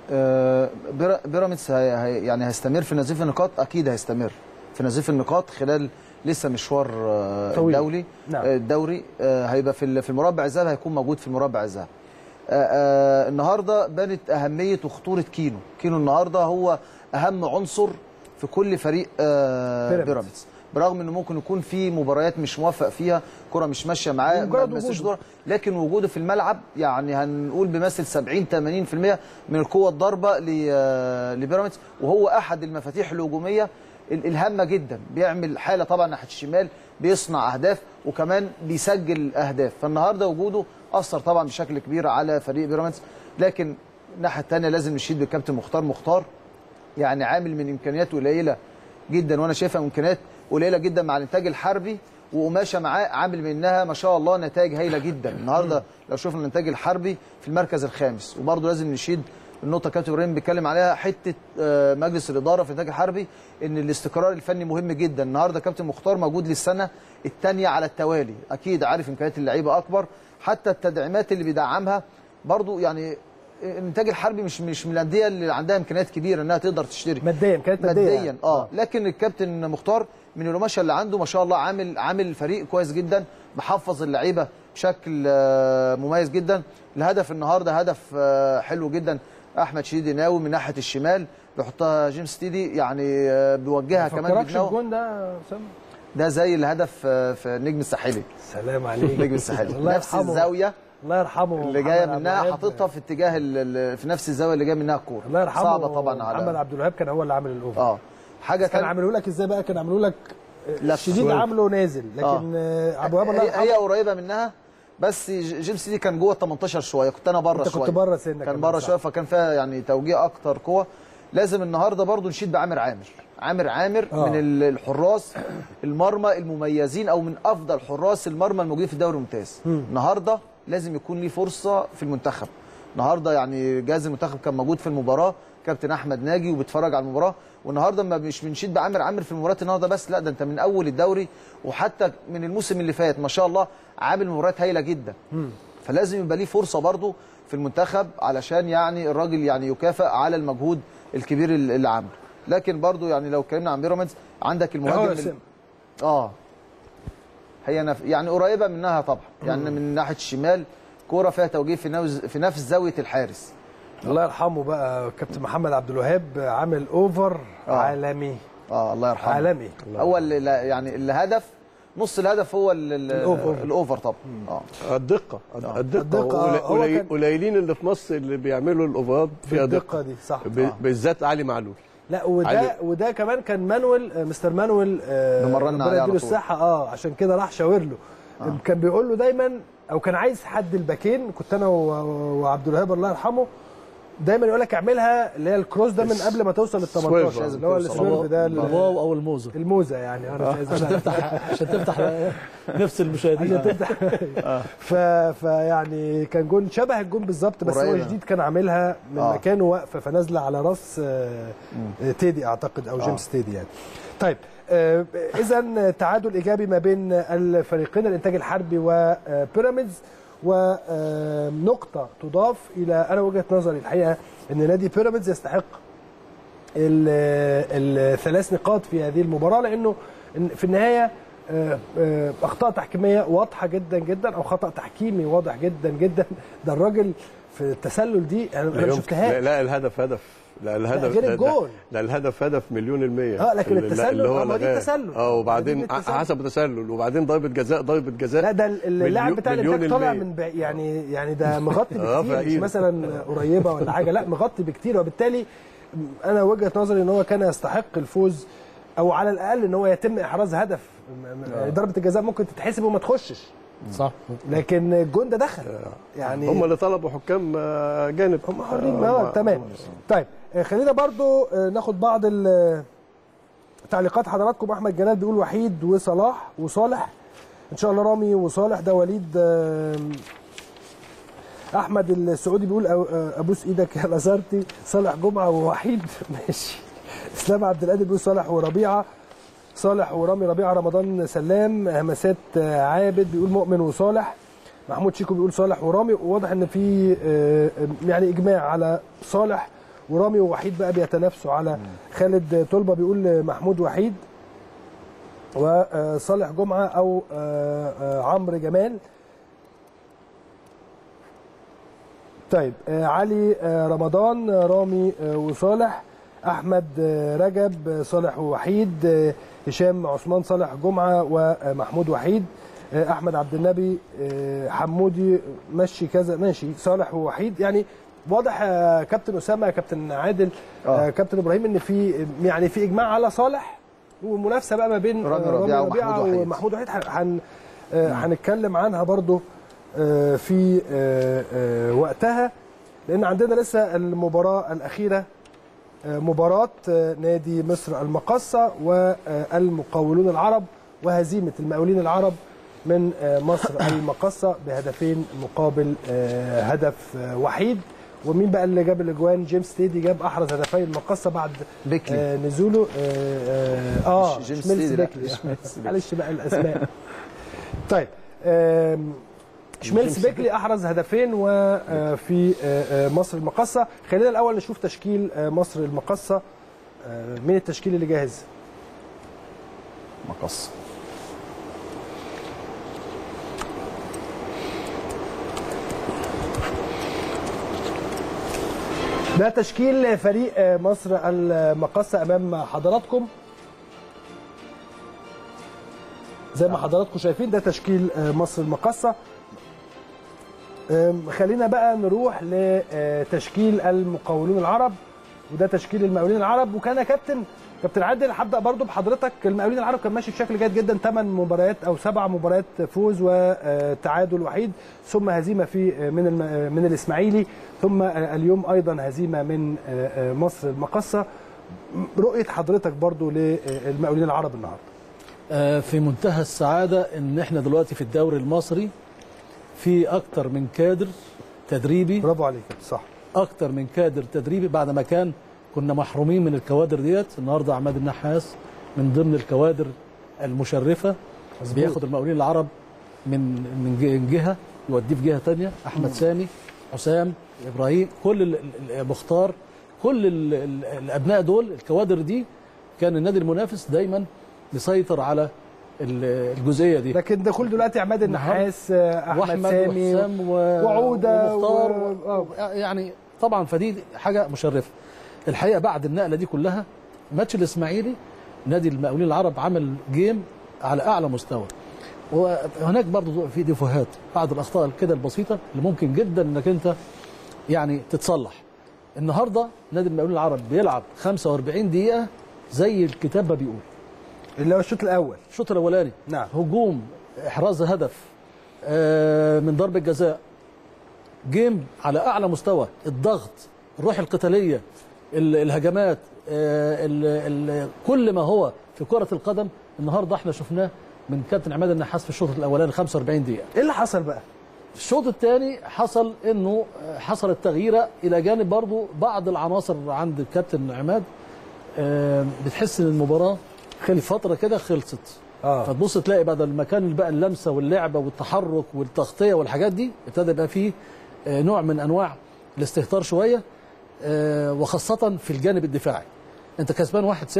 آه، بيرا- بيراميدز هي هي يعني هيستمر في نزيف النقاط اكيد هيستمر في نزيف النقاط خلال لسه مشوار آه، طويل. الدولي نعم. آه، الدوري آه، هيبقى في ال- في المربع الذهبي هيكون موجود في المربع الذهبي آه، آه، النهارده بانت اهميه وخطوره كينو كينو النهارده هو اهم عنصر في كل فريق آه، بيراميدز. بيراميدز برغم انه ممكن يكون في مباريات مش موفق فيها كره مش ماشيه معاه مجرد ما بيمثلش وجوده. دور لكن وجوده في الملعب يعني هنقول بيمثل 70 80% من القوه الضاربه ل- آه، لبيراميدز وهو احد المفاتيح الهجوميه ال- الهامه جدا بيعمل حاله طبعا ناحيه الشمال بيصنع اهداف وكمان بيسجل اهداف فالنهارده وجوده اثر طبعا بشكل كبير على فريق بيراميدز لكن الناحيه الثانيه لازم نشيد بالكابتن مختار مختار يعني عامل من امكانيات قليله جدا وانا شايفها امكانيات قليله جدا مع الانتاج الحربي وقماشه معاه عامل منها ما شاء الله نتائج هايله جدا النهارده لو شفنا الانتاج الحربي في المركز الخامس وبرضه لازم نشيد النقطه كابتن ابراهيم بيتكلم عليها حته آه، مجلس الاداره في الانتاج الحربي ان الاستقرار الفني مهم جدا النهارده كابتن مختار موجود للسنه الثانيه على التوالي اكيد عارف امكانيات اللعيبه اكبر حتى التدعيمات اللي بيدعمها برضه يعني الانتاج الحربي مش مش من الانديه اللي عندها امكانيات كبيره انها تقدر تشتري ماديا كانت ماديا ماديا يعني. اه لكن الكابتن مختار من القماشه اللي عنده ما شاء الله عامل عامل فريق كويس جدا محفظ اللعيبه بشكل آه، مميز جدا الهدف النهارده هدف آه، حلو جدا احمد شديدي ناوي من ناحيه الشمال بيحطها جيمس تيدي يعني آه، بيوجهها كمان فكركش بدماغه الجون ده يا اسامه ده زي الهدف آه، في النجم الساحلي سلام عليك النجم الساحلي الله نفس يرحمه. الزاويه الله يرحمه اللي جايه محمد عبد منها الوهاب. حاططها في اتجاه ال- ال- في نفس الزاويه اللي جايه منها الكوره الله يرحمه صعبه طبعا محمد على عبد الوهاب كان هو اللي عامل الاوفر اه حاجه كان تانية عامله لك ازاي بقى كان عامله لك لا، شديد شوية. عامله نازل لكن آه، عبد الوهاب الله هي, يرحمه هي قريبه منها بس ج- جيمس دي كان جوه ال 18 شويه كنت انا بره انت شويه كنت بره سنك كان كمان، بره صح. شويه فكان فيها يعني توجيه اكتر قوه لازم النهارده برضو نشيد بعامر عامر عامر عامر آه. من ال- الحراس المرمى المميزين او من افضل حراس المرمى الموجودين في الدوري الممتاز النهارده لازم يكون ليه فرصه في المنتخب النهارده يعني جهاز المنتخب كان موجود في المباراه كابتن احمد ناجي وبيتفرج على المباراه والنهارده ما مش بنشيد بعامر عامر في المباريات النهارده بس لا ده انت من اول الدوري وحتى من الموسم اللي فات ما شاء الله عامل مباريات هايله جدا فلازم يبقى ليه فرصه برضه في المنتخب علشان يعني الراجل يعني يكافئ على المجهود الكبير اللي اللي عمله لكن برضه يعني لو اتكلمنا عن بيراميدز عندك هو المهاجم سم. ال- اه هي نف... يعني قريبه منها طبعا يعني من ناحيه الشمال كوره فيها توجيه في نفس في نفس زاويه الحارس الله يرحمه بقى كابتن محمد عبد الوهاب عامل اوفر آه. عالمي اه الله يرحمه عالمي هو اللي لا- يعني الهدف نص الهدف هو ال- ال- الأوفر. الاوفر طبعا اه الدقه الدقة، الدقه آه، قلي- هو قلي- كان- قليلين اللي في مصر اللي بيعملوا الاوفرات فيها بالدقه دقه دي صح ب- بالذات علي معلول لا وده علي. وده كمان كان مانويل آه، مستر مانويل آه، بيمرنا ربنا عليه على يديله طول. الصحه اه عشان كده راح شاور له آه. كان بيقول له دايما او كان عايز حد الباكين كنت انا و- وعبد الوهاب الله يرحمه دايما يقول لك اعملها اللي هي الكروس ده من قبل ما توصل لل 18 سويرف. اللي هو السويرف ده ال- الواو او الموزه الموزه يعني انا مش عايز عشان تفتح عشان تفتح نفس المشاهدين عشان تفتح ف... فيعني كان جون شبه الجون بالظبط بس هو قريبة. جديد كان عاملها من آه. مكانه واقفه فنازله على راس آه، تيدي اعتقد او جيمس تيدي يعني طيب اذا تعادل ايجابي ما بين الفريقين الانتاج الحربي وبيراميدز ونقطه تضاف الى انا وجهه نظري الحقيقه ان نادي بيراميدز يستحق ال- الثلاث نقاط في هذه المباراه لانه في النهايه آه، آه، اخطاء تحكيميه واضحه جدا جدا او خطا تحكيمي واضح جدا جدا ده الراجل في التسلل دي انا أنا ما يمكن- لا, شفتهاش لا الهدف هدف لا الهدف غير لا- لا- الجول. لا الهدف هدف مليون المية آه، لكن اللي- التسلل، اللي هو آه، ما دي لغاه. التسلل. اه وبعدين ما دي التسلل. حسب التسلل وبعدين ضربة جزاء ضربة جزاء لا ده اللاعب مليون- بتاع مليون الانتاج طالع المية. من بعيد يعني يعني ده مغطي آه، بكتير مش بعيد. مثلا قريبه ولا حاجه لا مغطي بكتير وبالتالي انا وجهه نظري ان هو كان يستحق الفوز او على الاقل ان هو يتم احراز هدف م- م- ضربه الجزاء ممكن تتحسب وما تخشش صح لكن الجون ده دخل يعني هم اللي طلبوا حكام آه، جانب هم حرين اه تمام طيب آه، خلينا برضو آه، ناخد بعض ال- تعليقات حضراتكم احمد جلال بيقول وحيد وصلاح وصالح ان شاء الله رامي وصالح ده وليد آم، احمد السعودي بيقول أو- آه، ابوس ايدك يا لازارتي صالح جمعه ووحيد ماشي اسلام عبد القادر بيقول صالح وربيعه صالح ورامي ربيعه رمضان سلام همسات آه، عابد بيقول مؤمن وصالح محمود شيكو بيقول صالح ورامي وواضح ان في آه، يعني اجماع على صالح ورامي ووحيد بقى بيتنافسوا على خالد طلبه بيقول محمود وحيد وصالح جمعه او آه، آه، عمرو جمال طيب آه، علي آه، رمضان آه، رامي آه، وصالح احمد آه، رجب آه، صالح ووحيد آه، هشام عثمان صالح جمعه ومحمود وحيد آه، احمد عبد النبي آه، حمودي مشي كذا ماشي صالح ووحيد يعني واضح آه، كابتن اسامه كابتن عادل آه، كابتن ابراهيم ان في يعني في اجماع على صالح ومنافسه بقى ما بين رامي آه، ربيعة ومحمود وحيد. ومحمود وحيد هن- هن آه، هنتكلم عنها برضو آه، في آه، آه، وقتها لان عندنا لسه المباراه الاخيره آه، مباراه آه، نادي مصر المقصه والمقاولون العرب وهزيمه المقاولين العرب من آه، مصر المقصه بهدفين مقابل آه، هدف آه، وحيد ومين بقى اللي جاب الاجوان جيمس تيدي جاب احرز هدفي المقصه بعد بيكلي. آه نزوله اه اه, آه مش جيمس شميلز تيدي، لا، بيكلي شميلز بيكلي. معلش بقى الاسماء طيب آم، شميلز بيكلي احرز هدفين وفي مصر المقصه خلينا الاول نشوف تشكيل آه، مصر المقصه آه، مين التشكيل اللي جاهز مقص ده تشكيل فريق آه، مصر المقصه امام حضراتكم زي ما حضراتكم شايفين ده تشكيل آه، مصر المقصه آم، خلينا بقى نروح لتشكيل المقاولون العرب وده تشكيل المقاولين العرب وكان يا كابتن كابتن عادل هبدا برضو بحضرتك المقاولين العرب كان ماشي بشكل جيد جدا ثمان مباريات او سبع مباريات فوز وتعادل وحيد ثم هزيمه في من الم- من الاسماعيلي ثم اليوم ايضا هزيمه من مصر المقصه رؤيه حضرتك برضو للمقاولين العرب النهارده آه، في منتهى السعادة ان احنا دلوقتي في الدوري المصري في اكتر من كادر تدريبي برافو عليك صح اكتر من كادر تدريبي بعد ما كان كنا محرومين من الكوادر ديت النهارده عماد النحاس من ضمن الكوادر المشرفه بياخد المقاولين العرب من من ج- جهه يوديه في جهه ثانيه احمد سامي حسام ابراهيم كل ال- ال- مختار كل ال- ال- الابناء دول الكوادر دي كان النادي المنافس دايما مسيطر على ال- الجزئيه دي لكن دخول دلوقتي عماد النحاس احمد واحمد سامي وحسام و... وعودة ومختار و- و... يعني طبعا فدي حاجه مشرفه الحقيقه بعد النقله دي كلها ماتش الاسماعيلي نادي المقاولين العرب عمل جيم على اعلى مستوى وهناك برضو في ديفوهات بعض الاخطاء كده البسيطه اللي ممكن جدا انك انت يعني تتصلح النهارده نادي المقاولين العرب بيلعب 45 دقيقه زي الكتاب ما بيقول اللي هو الشوط الاول الشوط الاولاني نعم. هجوم احراز هدف آه، من ضربه جزاء جيم على اعلى مستوى الضغط الروح القتاليه ال- الهجمات آه، ال- ال- كل ما هو في كره القدم النهارده احنا شفناه من كابتن عماد النحاس في الشوط الاولاني 45 دقيقه ايه اللي حصل بقى في الشوط الثاني حصل انه حصلت تغييره الى جانب برضو بعض العناصر عند الكابتن عماد آه، بتحس ان المباراه خلص فتره كده خلصت آه. فتبص تلاقي بدل ما كان بقى اللمسه واللعبه والتحرك والتغطيه والحاجات دي ابتدى يبقى فيه آه، نوع من انواع الاستهتار شويه آه، وخاصه في الجانب الدفاعي انت كسبان 1-0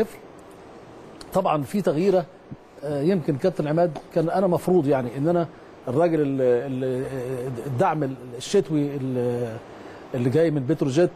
طبعا في تغييره آه، يمكن كابتن عماد كان انا مفروض يعني ان انا الراجل ال- ال- الدعم الشتوي ال- اللي جاي من بتروجيت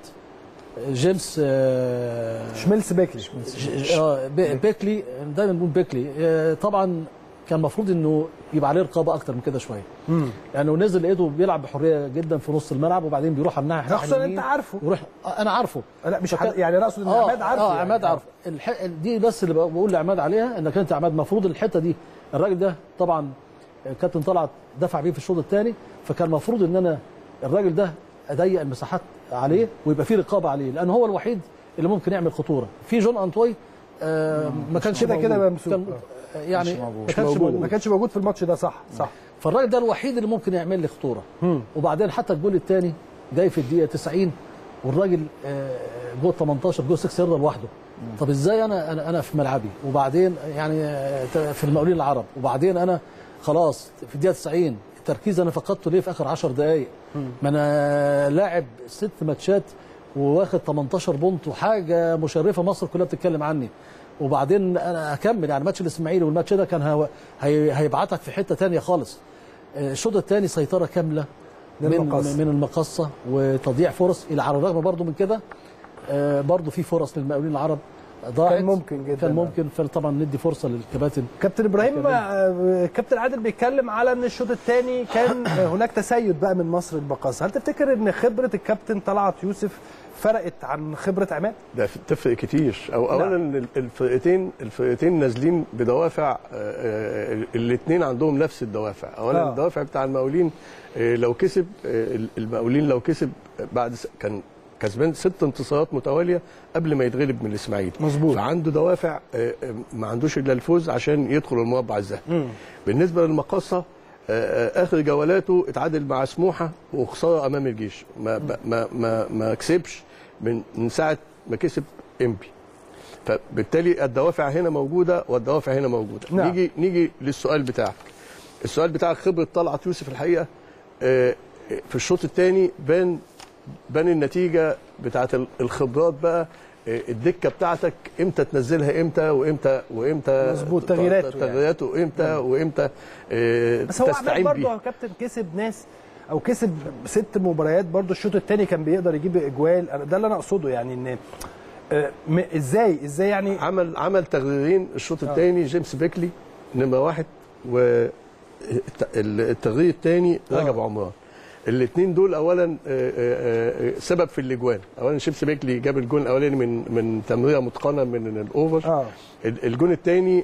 جيمس آه، شميلس بيكلي ج- اه بي- بيكلي دايما بنقول بيكلي آه، طبعا كان المفروض انه يبقى عليه رقابه اكتر من كده شويه لانه نزل لقيته بيلعب بحريه جدا في نص الملعب وبعدين بيروح على الناحيه خصوصا اليمين انت عارفه يروح آه، انا عارفه لا مش فكان- حد... يعني انا اقصد ان اه عماد عارفه اه يعني. عماد عارف الح... دي بس اللي بقول لعماد عليها انك انت يا عماد المفروض الحته دي الراجل ده طبعا كابتن طلعت دفع بيه في الشوط الثاني فكان المفروض ان انا الراجل ده اضيق المساحات عليه ويبقى في رقابه عليه لان هو الوحيد اللي ممكن يعمل خطوره في جون انطوي آه ما كانش كده كده موجود. ممسوك. كان يعني ما كانش ما موجود كانش موجود في الماتش ده صح صح فالراجل ده الوحيد اللي ممكن يعمل لي خطوره وبعدين حتى الجول الثاني جاي في الدقيقه 90 والراجل آه، جول 18 جول 6 يرضى لوحده طب ازاي انا انا انا في ملعبي وبعدين يعني آه، في المقاولين العرب وبعدين انا خلاص في الدقيقه 90 التركيز انا فقدته ليه في اخر 10 دقائق ما انا لاعب ست ماتشات وواخد 18 بونت وحاجه مشرفه مصر كلها بتتكلم عني وبعدين انا اكمل يعني ماتش الاسماعيلي والماتش ده كان هو- هي هيبعتك في حته تانية خالص آه، الشوط الثاني سيطره كامله من للمقصة. من المقصه وتضييع فرص الى على الرغم برضو من كده آه، برضو في فرص للمقاولين العرب ضاعت كان ممكن جدا. كان ممكن فطبعا ندي فرصه للكباتن كابتن ابراهيم آه، كابتن عادل بيتكلم على ان الشوط الثاني كان آه، هناك تسيد بقى من مصر المقاصه هل تفتكر ان خبره الكابتن طلعت يوسف فرقت عن خبره عماد ده تفرق كتير او اولا ال- الفرقتين الفرقتين نازلين بدوافع الاثنين عندهم نفس الدوافع اولا آه. آه. الدوافع بتاع المقاولين آه، لو كسب آه، المقاولين لو كسب بعد س- كان كسبان ست انتصارات متواليه قبل ما يتغلب من الاسماعيلي مظبوط. فعنده دوافع آه، آه، ما عندوش الا الفوز عشان يدخل المربع الذهبي بالنسبه للمقاصه آه، آه، اخر جولاته اتعادل مع سموحه وخساره امام الجيش ما ما ما ما, ما كسبش من من ساعه ما كسب امبي فبالتالي الدوافع هنا موجوده والدوافع هنا موجوده نعم. نيجي نيجي للسؤال بتاعك السؤال بتاعك خبره طلعت يوسف الحقيقه آه، في الشوط الثاني بان بان النتيجه بتاعت ال- الخبرات بقى آه، الدكه بتاعتك امتى تنزلها امتى وامتى وامتى مظبوط، ت- تغييراته يعني. تغييراته امتى وامتى آه، بس هو عماد تستعين برضه بيها يا كابتن كسب ناس او كسب ست مباريات برضه الشوط الثاني كان بيقدر يجيب اجوال أنا- ده اللي انا اقصده يعني ان آه، م- ازاي ازاي يعني عمل عمل تغييرين الشوط الثاني جيمس بيكلي نمره واحد والتغيير الثاني رجب عمران الاثنين دول اولا آه، آه، آه، سبب في الاجوان اولا شيبس بيكلي جاب الجون الاولاني من من تمريره متقنه من الاوفر اه ال- الجون الثاني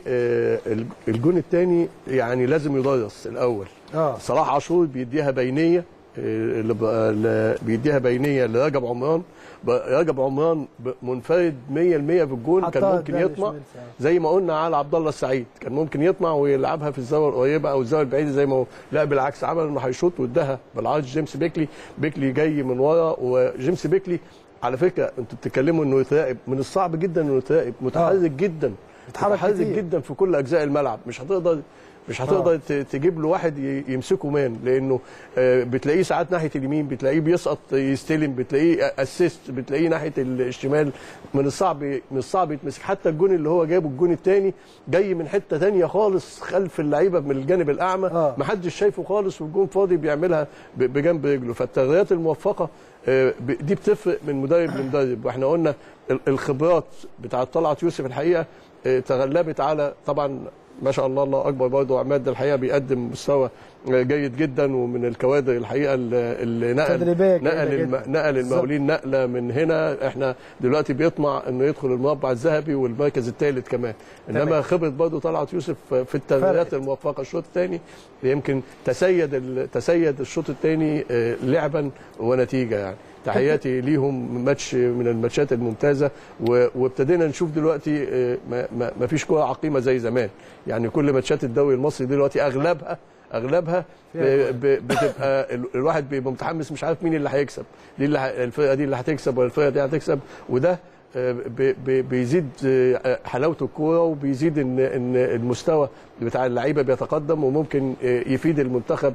الجون الثاني يعني لازم يدرس الاول اه صلاح عاشور بيديها بينيه آه، اللي بقى- ل- بيديها بينيه لرجب عمران بقى رجب عمران ب- منفرد 100% في الجون كان حطها ممكن قدام يطمع الشمال ساعة. زي ما قلنا على عبد الله السعيد كان ممكن يطمع ويلعبها في الزاويه القريبه او الزاويه البعيده زي ما هو لا بالعكس عمل انه هيشوط واداها بالعرض جيمس بيكلي بيكلي جاي من ورا وجيمس بيكلي على فكره انتوا بتتكلموا انه يتراقب من الصعب جدا انه يتراقب متحرك جدا بيتحرك متحرك كتير. جدا في كل اجزاء الملعب مش هتقدر مش هتقدر ت- تجيب له واحد ي- يمسكه مان لانه آه، بتلاقيه ساعات ناحيه اليمين بتلاقيه بيسقط يستلم بتلاقيه اسيست بتلاقيه ناحيه ال- الشمال من الصعب من الصعب يتمسك حتى الجون اللي هو جابه الجون الثاني جاي من حته ثانيه خالص خلف اللعيبه من الجانب الاعمى آه. ما حدش شايفه خالص والجون فاضي بيعملها ب- بجنب رجله فالتغييرات الموفقه آه، ب- دي بتفرق من مدرب لمدرب واحنا قلنا ال- الخبرات بتاعه طلعت يوسف الحقيقه آه، تغلبت على طبعا ما شاء الله الله اكبر برضه عماد الحقيقه بيقدم مستوى آه، جيد جدا ومن الكوادر الحقيقه اللي- اللي نقل تدريبية جيدة نقل الم... جدا. نقل المقاولين نقله من هنا احنا دلوقتي بيطمع انه يدخل المربع الذهبي والمركز الثالث كمان انما تمام. خبره برضه طلعت يوسف في التغييرات فرقت. الموفقه الشوط الثاني يمكن تسيد ال... تسيد الشوط الثاني لعبا ونتيجه يعني تحياتي ليهم ماتش من الماتشات الممتازه و- وابتدينا نشوف دلوقتي آه، ما- ما ما فيش كوره عقيمه زي زمان يعني كل ماتشات الدوري المصري دلوقتي اغلبها اغلبها ب- ب- بتبقى ال- الواحد بيبقى متحمس مش عارف مين اللي هيكسب دي اللي ه- الفرقه دي اللي هتكسب ولا الفرقه دي هتكسب وده آه، ب- ب- بيزيد آه، حلاوه الكوره وبيزيد ان ان المستوى بتاع اللعيبه بيتقدم وممكن آه، يفيد المنتخب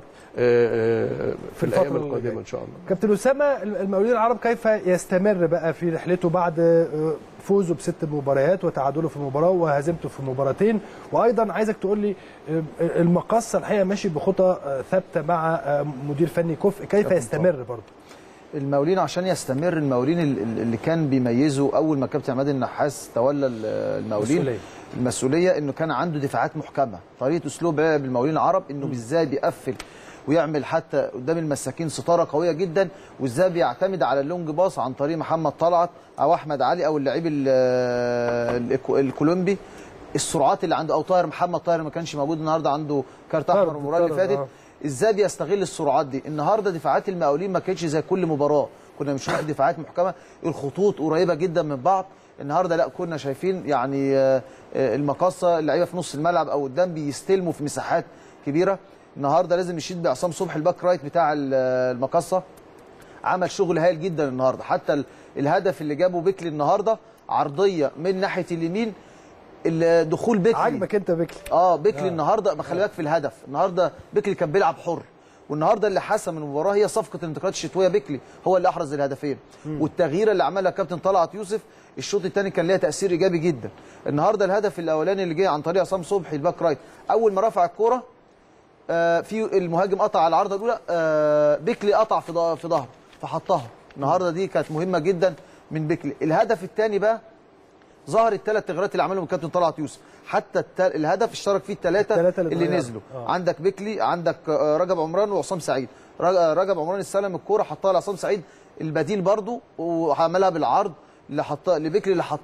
آه، آه، في الفترة الايام اللي القادمه جاية. ان شاء الله كابتن اسامه المقاولين العرب كيف يستمر بقى في رحلته بعد آه، فوزه بست مباريات وتعادله في مباراه وهزيمته في مباراتين وايضا عايزك تقول لي آه، المقصه الحقيقه ماشي بخطى آه، ثابته مع آه، مدير فني كفء كيف يستمر برضه المقاولين عشان يستمر المقاولين ال- ال- اللي كان بيميزه اول ما كابتن عماد النحاس تولى ال- المقاولين مسؤولية. المسؤوليه انه كان عنده دفاعات محكمه طريقه اسلوب لعب المقاولين العرب انه ازاي بيقفل ويعمل حتى قدام المساكين ستاره قويه جدا وازاي بيعتمد على اللونج باص عن طريق محمد طلعت او احمد علي او اللعيب ال- الإكو- الكولومبي السرعات اللي عنده او طاهر محمد طاهر ما كانش موجود النهارده عنده كارت طاهر احمر المباراه اللي طاهر، فاتت آه. ازاي بيستغل السرعات دي النهارده دفاعات المقاولين ما كانتش زي كل مباراه كنا بنشوف دفاعات محكمه الخطوط قريبه جدا من بعض النهارده لا كنا شايفين يعني آه، آه، المقاصه اللعيبه في نص الملعب او قدام بيستلموا في مساحات كبيره النهارده لازم يشيد بعصام صبحي الباك رايت بتاع ال- المقاصه عمل شغل هايل جدا النهارده حتى ال- الهدف اللي جابه بيكلي النهارده عرضيه من ناحيه اليمين ال- دخول بيكلي عاجبك انت بكلي اه بيكلي النهارده ما خلي بالك في الهدف النهارده بيكلي كان بيلعب حر والنهارده اللي حسم المباراه هي صفقه الانتقالات الشتويه بيكلي هو اللي احرز الهدفين والتغيير اللي عملها كابتن طلعت يوسف الشوط الثاني كان ليها تاثير ايجابي جدا النهارده الهدف الاولاني اللي جه عن طريق عصام صبحي الباك رايت اول ما رفع الكوره آه في المهاجم قطع على العارضه الاولى آه بيكلي قطع في ظه- في ظهره فحطها النهارده دي كانت مهمه جدا من بيكلي الهدف الثاني بقى ظهر الثلاث تغييرات اللي عملهم الكابتن طلعت يوسف حتى التل... الهدف اشترك فيه الثلاثه التلاتة اللي, اللي اللي اتغيروا. نزلوا آه. عندك بيكلي عندك آه، رجب عمران وعصام سعيد رج- آه، رجب عمران استلم الكوره حطها لعصام سعيد البديل برضو وعملها بالعرض اللي حطها لبيكلي اللي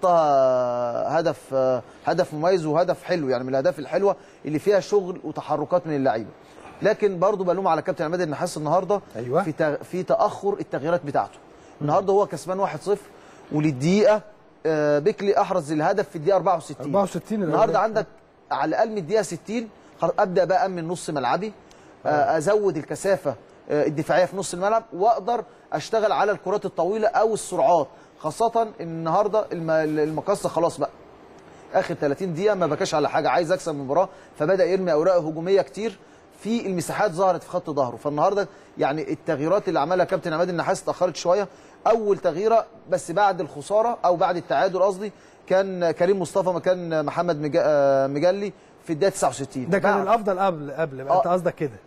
حطها هدف آه، هدف مميز وهدف حلو يعني من الاهداف الحلوه اللي فيها شغل وتحركات من اللعيبه لكن برضو بلوم على كابتن عماد النحاس النهارده أيوة. في تغ... في تاخر التغييرات بتاعته النهارده هو كسبان 1-0 وللدقيقه آه، بيكلي احرز الهدف في الدقيقه 64 64 النهارده الأولاني. عندك على الاقل من الدقيقه 60 خلاص ابدا بقى امن نص ملعبي آه، ازود الكثافه آه، الدفاعيه في نص الملعب واقدر اشتغل على الكرات الطويله او السرعات خاصه إن النهارده الم- المقصه خلاص بقى اخر 30 دقيقه ما بكاش على حاجه عايز اكسب المباراه فبدا يرمي اوراق هجوميه كتير في المساحات ظهرت في خط ظهره فالنهارده يعني التغييرات اللي عملها كابتن عماد النحاس اتاخرت شويه اول تغييره بس بعد الخساره او بعد التعادل قصدي كان كريم مصطفى مكان محمد مجا- آه، مجلي في الدقيقه 69 ده كان بعد- الافضل قبل قبل بقى انت آه. قصدك كده اه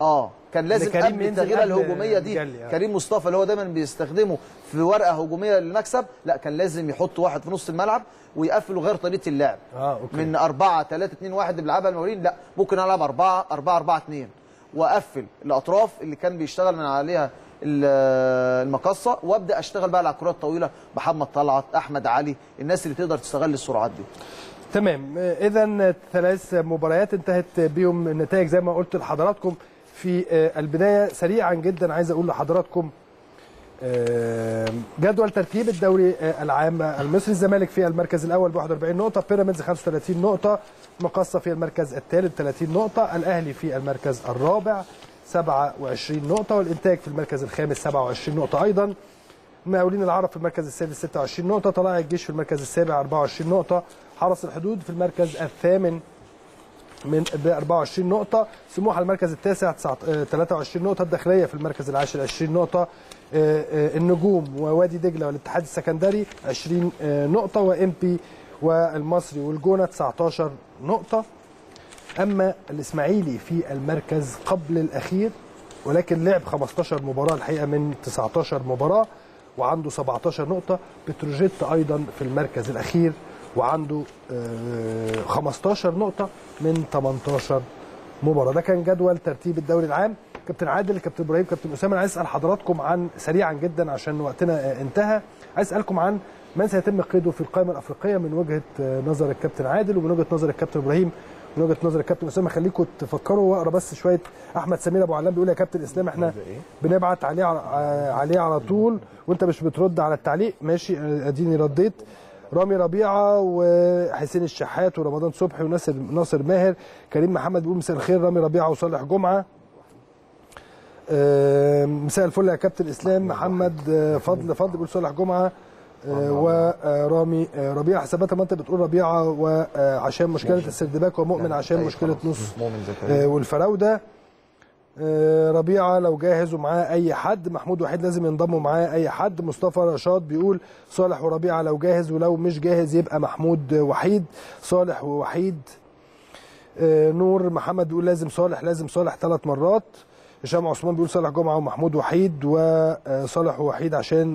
كان لازم كريم قبل ينزل التغييره قبل الهجوميه دي جلي، آه. كريم مصطفى اللي هو دايما بيستخدمه في ورقه هجوميه للمكسب لا كان لازم يحط واحد في نص الملعب ويقفل غير طريقه اللعب اه اوكي من 4 3 2 1 اللي بيلعبها المقاولين لا ممكن العب 4 4 4 2 واقفل الاطراف اللي كان بيشتغل من عليها ال- المقصه وابدا اشتغل بقى على الكرات الطويله محمد طلعت احمد علي الناس اللي تقدر تستغل السرعات دي تمام اذا ثلاث مباريات انتهت بيهم النتائج زي ما قلت لحضراتكم في آه، البدايه سريعا جدا عايز اقول لحضراتكم آه، جدول ترتيب الدوري آه، العام المصري الزمالك في المركز الاول ب 41 نقطه بيراميدز 35 نقطه مقصه في المركز الثالث 30 نقطه الاهلي في المركز الرابع 27 نقطه والانتاج في المركز الخامس 27 نقطه ايضا مقاولين العرب في المركز السادس 26 نقطة طلائع الجيش في المركز السابع 24 نقطة حرس الحدود في المركز الثامن من ب 24 نقطة سموحة المركز التاسع 9 آه، 23 نقطة الداخلية في المركز العاشر 20 نقطة آه، آه، النجوم ووادي دجلة والاتحاد السكندري 20 آه، نقطة وام بي والمصري والجونة 19 نقطة اما الاسماعيلي في المركز قبل الاخير ولكن لعب 15 مباراه الحقيقه من 19 مباراه وعنده 17 نقطه بتروجيت ايضا في المركز الاخير وعنده آه، 15 نقطه من 18 مباراه ده كان جدول ترتيب الدوري العام كابتن عادل كابتن ابراهيم كابتن اسامه انا عايز اسال حضراتكم عن سريعا جدا عشان وقتنا آه، انتهى عايز اسالكم عن من سيتم قيده في القائمه الافريقيه من وجهه آه، نظر الكابتن عادل ومن وجهه نظر الكابتن ابراهيم من وجهه نظر الكابتن اسامه خليكم تفكروا واقرا بس شويه احمد سمير ابو علام بيقول يا كابتن اسلام احنا بنبعت عليه على عليه على طول وانت مش بترد على التعليق ماشي اديني رديت رامي ربيعه وحسين الشحات ورمضان صبحي وناصر ناصر ماهر كريم محمد بيقول مساء الخير رامي ربيعه وصالح جمعه آه، مساء الفل يا كابتن اسلام محمد آه، فضل فضل بيقول صالح جمعه آه، ورامي آه، ربيعه حسابات ما انت بتقول ربيعه وعشان مشكله السردباك ومؤمن عشان مشكله نص آه، والفراوده آه، ربيعه لو جاهز ومعاه اي حد محمود وحيد لازم ينضموا معاه اي حد مصطفى رشاد بيقول صالح وربيعه لو جاهز ولو مش جاهز يبقى محمود وحيد صالح ووحيد آه، نور محمد بيقول لازم صالح لازم صالح ثلاث مرات هشام عثمان بيقول صالح جمعه ومحمود وحيد وصالح ووحيد عشان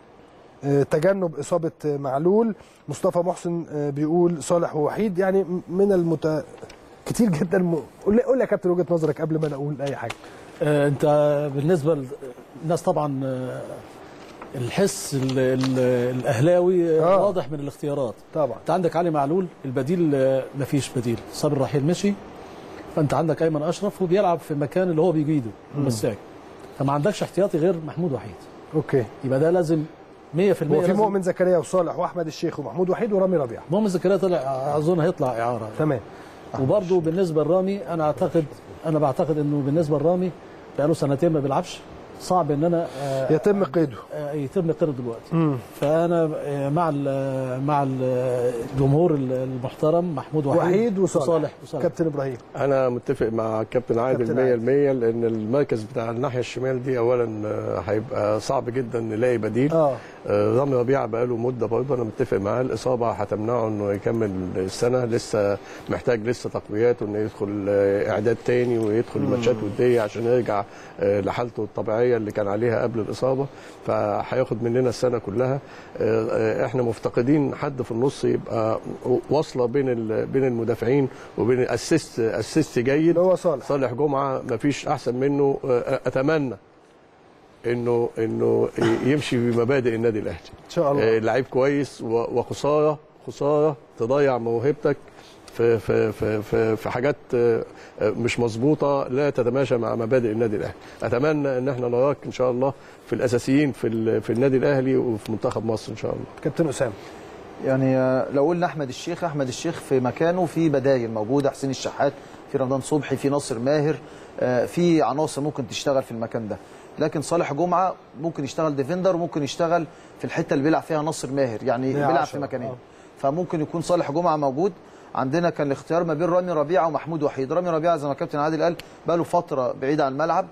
آه، تجنب اصابه آه، معلول مصطفى محسن آه، بيقول صالح ووحيد يعني من المت كتير جدا م... قول لي قول لي يا كابتن وجهه نظرك قبل ما انا اقول اي حاجه آه، انت بالنسبه للناس طبعا آه، الحس ال- ال- الاهلاوي آه. آه. واضح من الاختيارات طبعا انت عندك علي معلول البديل آه، مفيش بديل صابر رحيل مشي فانت عندك ايمن اشرف وبيلعب في المكان اللي هو بيجيده المساك فما عندكش احتياطي غير محمود وحيد اوكي يبقى ده لازم 100% هو في لازم- مؤمن زكريا وصالح واحمد الشيخ ومحمود وحيد ورامي ربيعه مؤمن زكريا طلع اظن هيطلع اعاره تمام وبرضه بالنسبه لرامي انا اعتقد انا بعتقد انه بالنسبه لرامي بقاله سنتين ما بيلعبش صعب ان انا آه، يتم قيده آه، يتم قيده دلوقتي مم. فانا آه، مع ال- مع ال- الجمهور المحترم محمود وحيد, وحيد وصالح وصالح, وصالح. كابتن ابراهيم انا متفق مع الكابتن عادل كابتن 100% لان المركز بتاع الناحيه الشمال دي اولا آه، هيبقى صعب جدا نلاقي بديل اه آه، رامي ربيعه بقاله مده برضه انا متفق معاه الاصابه هتمنعه انه يكمل السنه لسه محتاج لسه تقويات وانه يدخل آه، اعداد تاني ويدخل ماتشات وديه عشان يرجع آه، لحالته الطبيعيه اللي كان عليها قبل الاصابه فهياخد مننا السنه كلها آه، آه، احنا مفتقدين حد في النص يبقى واصله بين ال- بين المدافعين وبين اسيست اسيست جيد اللي هو صالح صالح جمعه مفيش احسن منه آه، اتمنى انه انه يمشي بمبادئ النادي الاهلي ان شاء الله آه، لعيب كويس و- وخساره خساره تضيع موهبتك في في في في, في حاجات آه، آه، مش مظبوطه لا تتماشى مع مبادئ النادي الاهلي اتمنى ان احنا نراك ان شاء الله في الاساسيين في ال- في النادي الاهلي وفي منتخب مصر ان شاء الله كابتن اسامه يعني آه، لو قلنا احمد الشيخ احمد الشيخ في مكانه في بدايل موجوده حسين الشحات في رمضان صبحي في ناصر ماهر آه، في عناصر ممكن تشتغل في المكان ده لكن صالح جمعه ممكن يشتغل ديفندر وممكن يشتغل في الحته اللي بيلعب فيها ناصر ماهر يعني هي بيلعب عشرة، في مكانين آه. فممكن يكون صالح جمعه موجود عندنا كان الاختيار ما بين رامي ربيعه ومحمود وحيد رامي ربيعه زي ما كابتن عادل قال بقى له فتره بعيد عن الملعب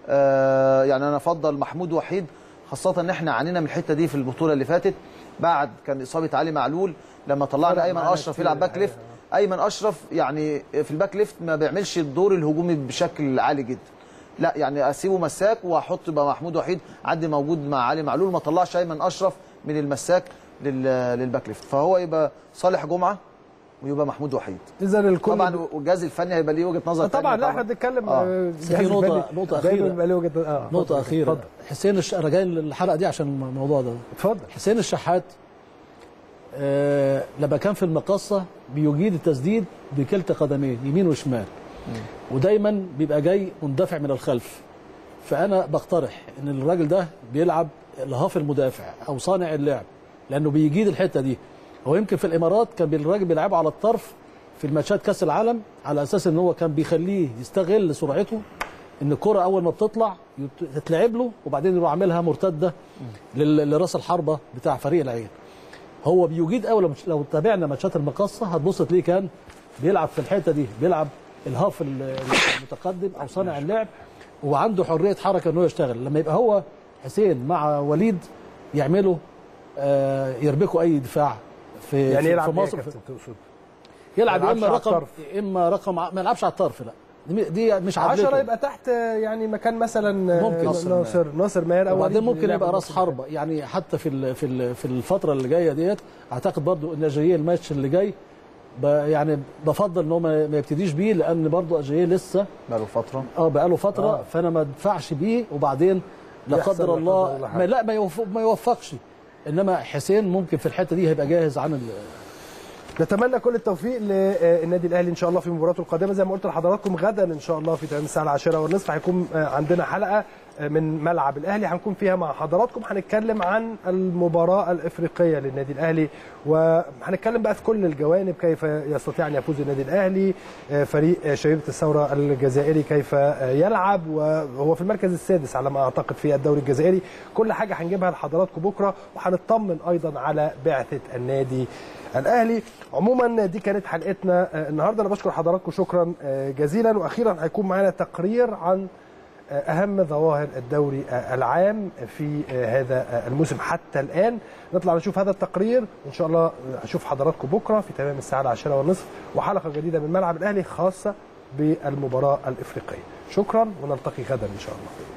آه يعني انا افضل محمود وحيد خاصه ان احنا عانينا من الحته دي في البطوله اللي فاتت بعد كان اصابه علي معلول لما فرق طلعنا ايمن معانا اشرف كتير يلعب باك الحقيقة. ليفت ايمن اشرف يعني في الباك ليفت ما بيعملش الدور الهجومي بشكل عالي جدا لا يعني اسيبه مساك واحط يبقى محمود وحيد عندي موجود مع علي معلول ما طلعش ايمن اشرف من المساك لل- للباك ليفت فهو يبقى صالح جمعه ويبقى محمود وحيد اذا الكل طبعا والجهاز الفني هيبقى ليه وجهه نظر طبعا تانية لا احنا بنتكلم آه. آه، بس جهاز في نقطة- الفني نقطة دايما أخيرة. بيبقى له وجهة- اه نقطة اتفضل، أخيرة اتفضل حسين الش... أنا جاي للحلقة دي عشان الموضوع ده اتفضل حسين الشحات آه لما كان في المقصة بيجيد التسديد بكلتا قدمين يمين وشمال ودايما بيبقى جاي مندفع من الخلف فأنا بقترح إن الراجل ده بيلعب الهاف المدافع أو صانع اللعب لأنه بيجيد الحتة دي هو يمكن في الإمارات كان الراجل بيلعبه على الطرف في الماتشات كأس العالم على أساس إن هو كان بيخليه يستغل سرعته ان الكرة اول ما بتطلع يت- تتلعب له وبعدين يروح عاملها مرتده لل- لراس الحربه بتاع فريق العين هو بيجيد قوي لو مش- لو تابعنا ماتشات المقصه هتبص تلاقيه كان بيلعب في الحته دي بيلعب الهاف ال- المتقدم او صانع اللعب وعنده حريه حركه انه يشتغل لما يبقى هو حسين مع وليد يعملوا آه، يربكوا اي دفاع في يعني في- يلعب في إيه يا مصر كابتن تقصد يلعب ما يا يلعبش اما على رقم الطرف. يا اما رقم ع- ما يلعبش على الطرف لا دي- دي مش 10 عدلته يبقى تحت آه، يعني مكان مثلا آه، ممكن. ناصر ناصر ناصر ماهر او وبعدين وليد ممكن يلعب يبقى راس ناصر حربه يعني حتى في ال- في ال- في الفتره اللي جايه ديت اعتقد برضو ان اجاييه الماتش اللي جاي ب- يعني بفضل ان هو ما ما يبتديش بيه لان برضو اجاييه لسه بقاله فتره اه بقاله فتره آه. آه. فانا ما ادفعش بيه وبعدين لا يحصل لا قدر قدر الله الله حاجة. ما لا ما, يوف ما يوفقش انما حسين ممكن في الحته دي هيبقى جاهز عن ال- نتمنى كل التوفيق للنادي الاهلي ان شاء الله في مباراته القادمه زي ما قلت لحضراتكم غدا ان شاء الله في تمام الساعه العاشرة والنصف هيكون آه، عندنا حلقه آه، من ملعب الاهلي هنكون فيها مع حضراتكم هنتكلم عن المباراه الافريقيه للنادي الاهلي وهنتكلم بقى في كل الجوانب كيف يستطيع ان يفوز النادي الاهلي آه، فريق آه، شبيبه الثوره الجزائري كيف آه، يلعب وهو في المركز السادس على ما اعتقد في الدوري الجزائري كل حاجه هنجيبها لحضراتكم بكره وهنطمن ايضا على بعثه النادي الاهلي عموما دي كانت حلقتنا آه، النهارده انا بشكر حضراتكم شكرا آه، جزيلا واخيرا هيكون معانا تقرير عن آه، اهم ظواهر الدوري آه، العام في آه، هذا آه، الموسم حتى الان نطلع نشوف هذا التقرير وان شاء الله آه، هشوف حضراتكم بكره في تمام الساعه العاشرة والنصف وحلقه جديده من ملعب الاهلي خاصه بالمباراه الافريقيه شكرا ونلتقي غدا ان شاء الله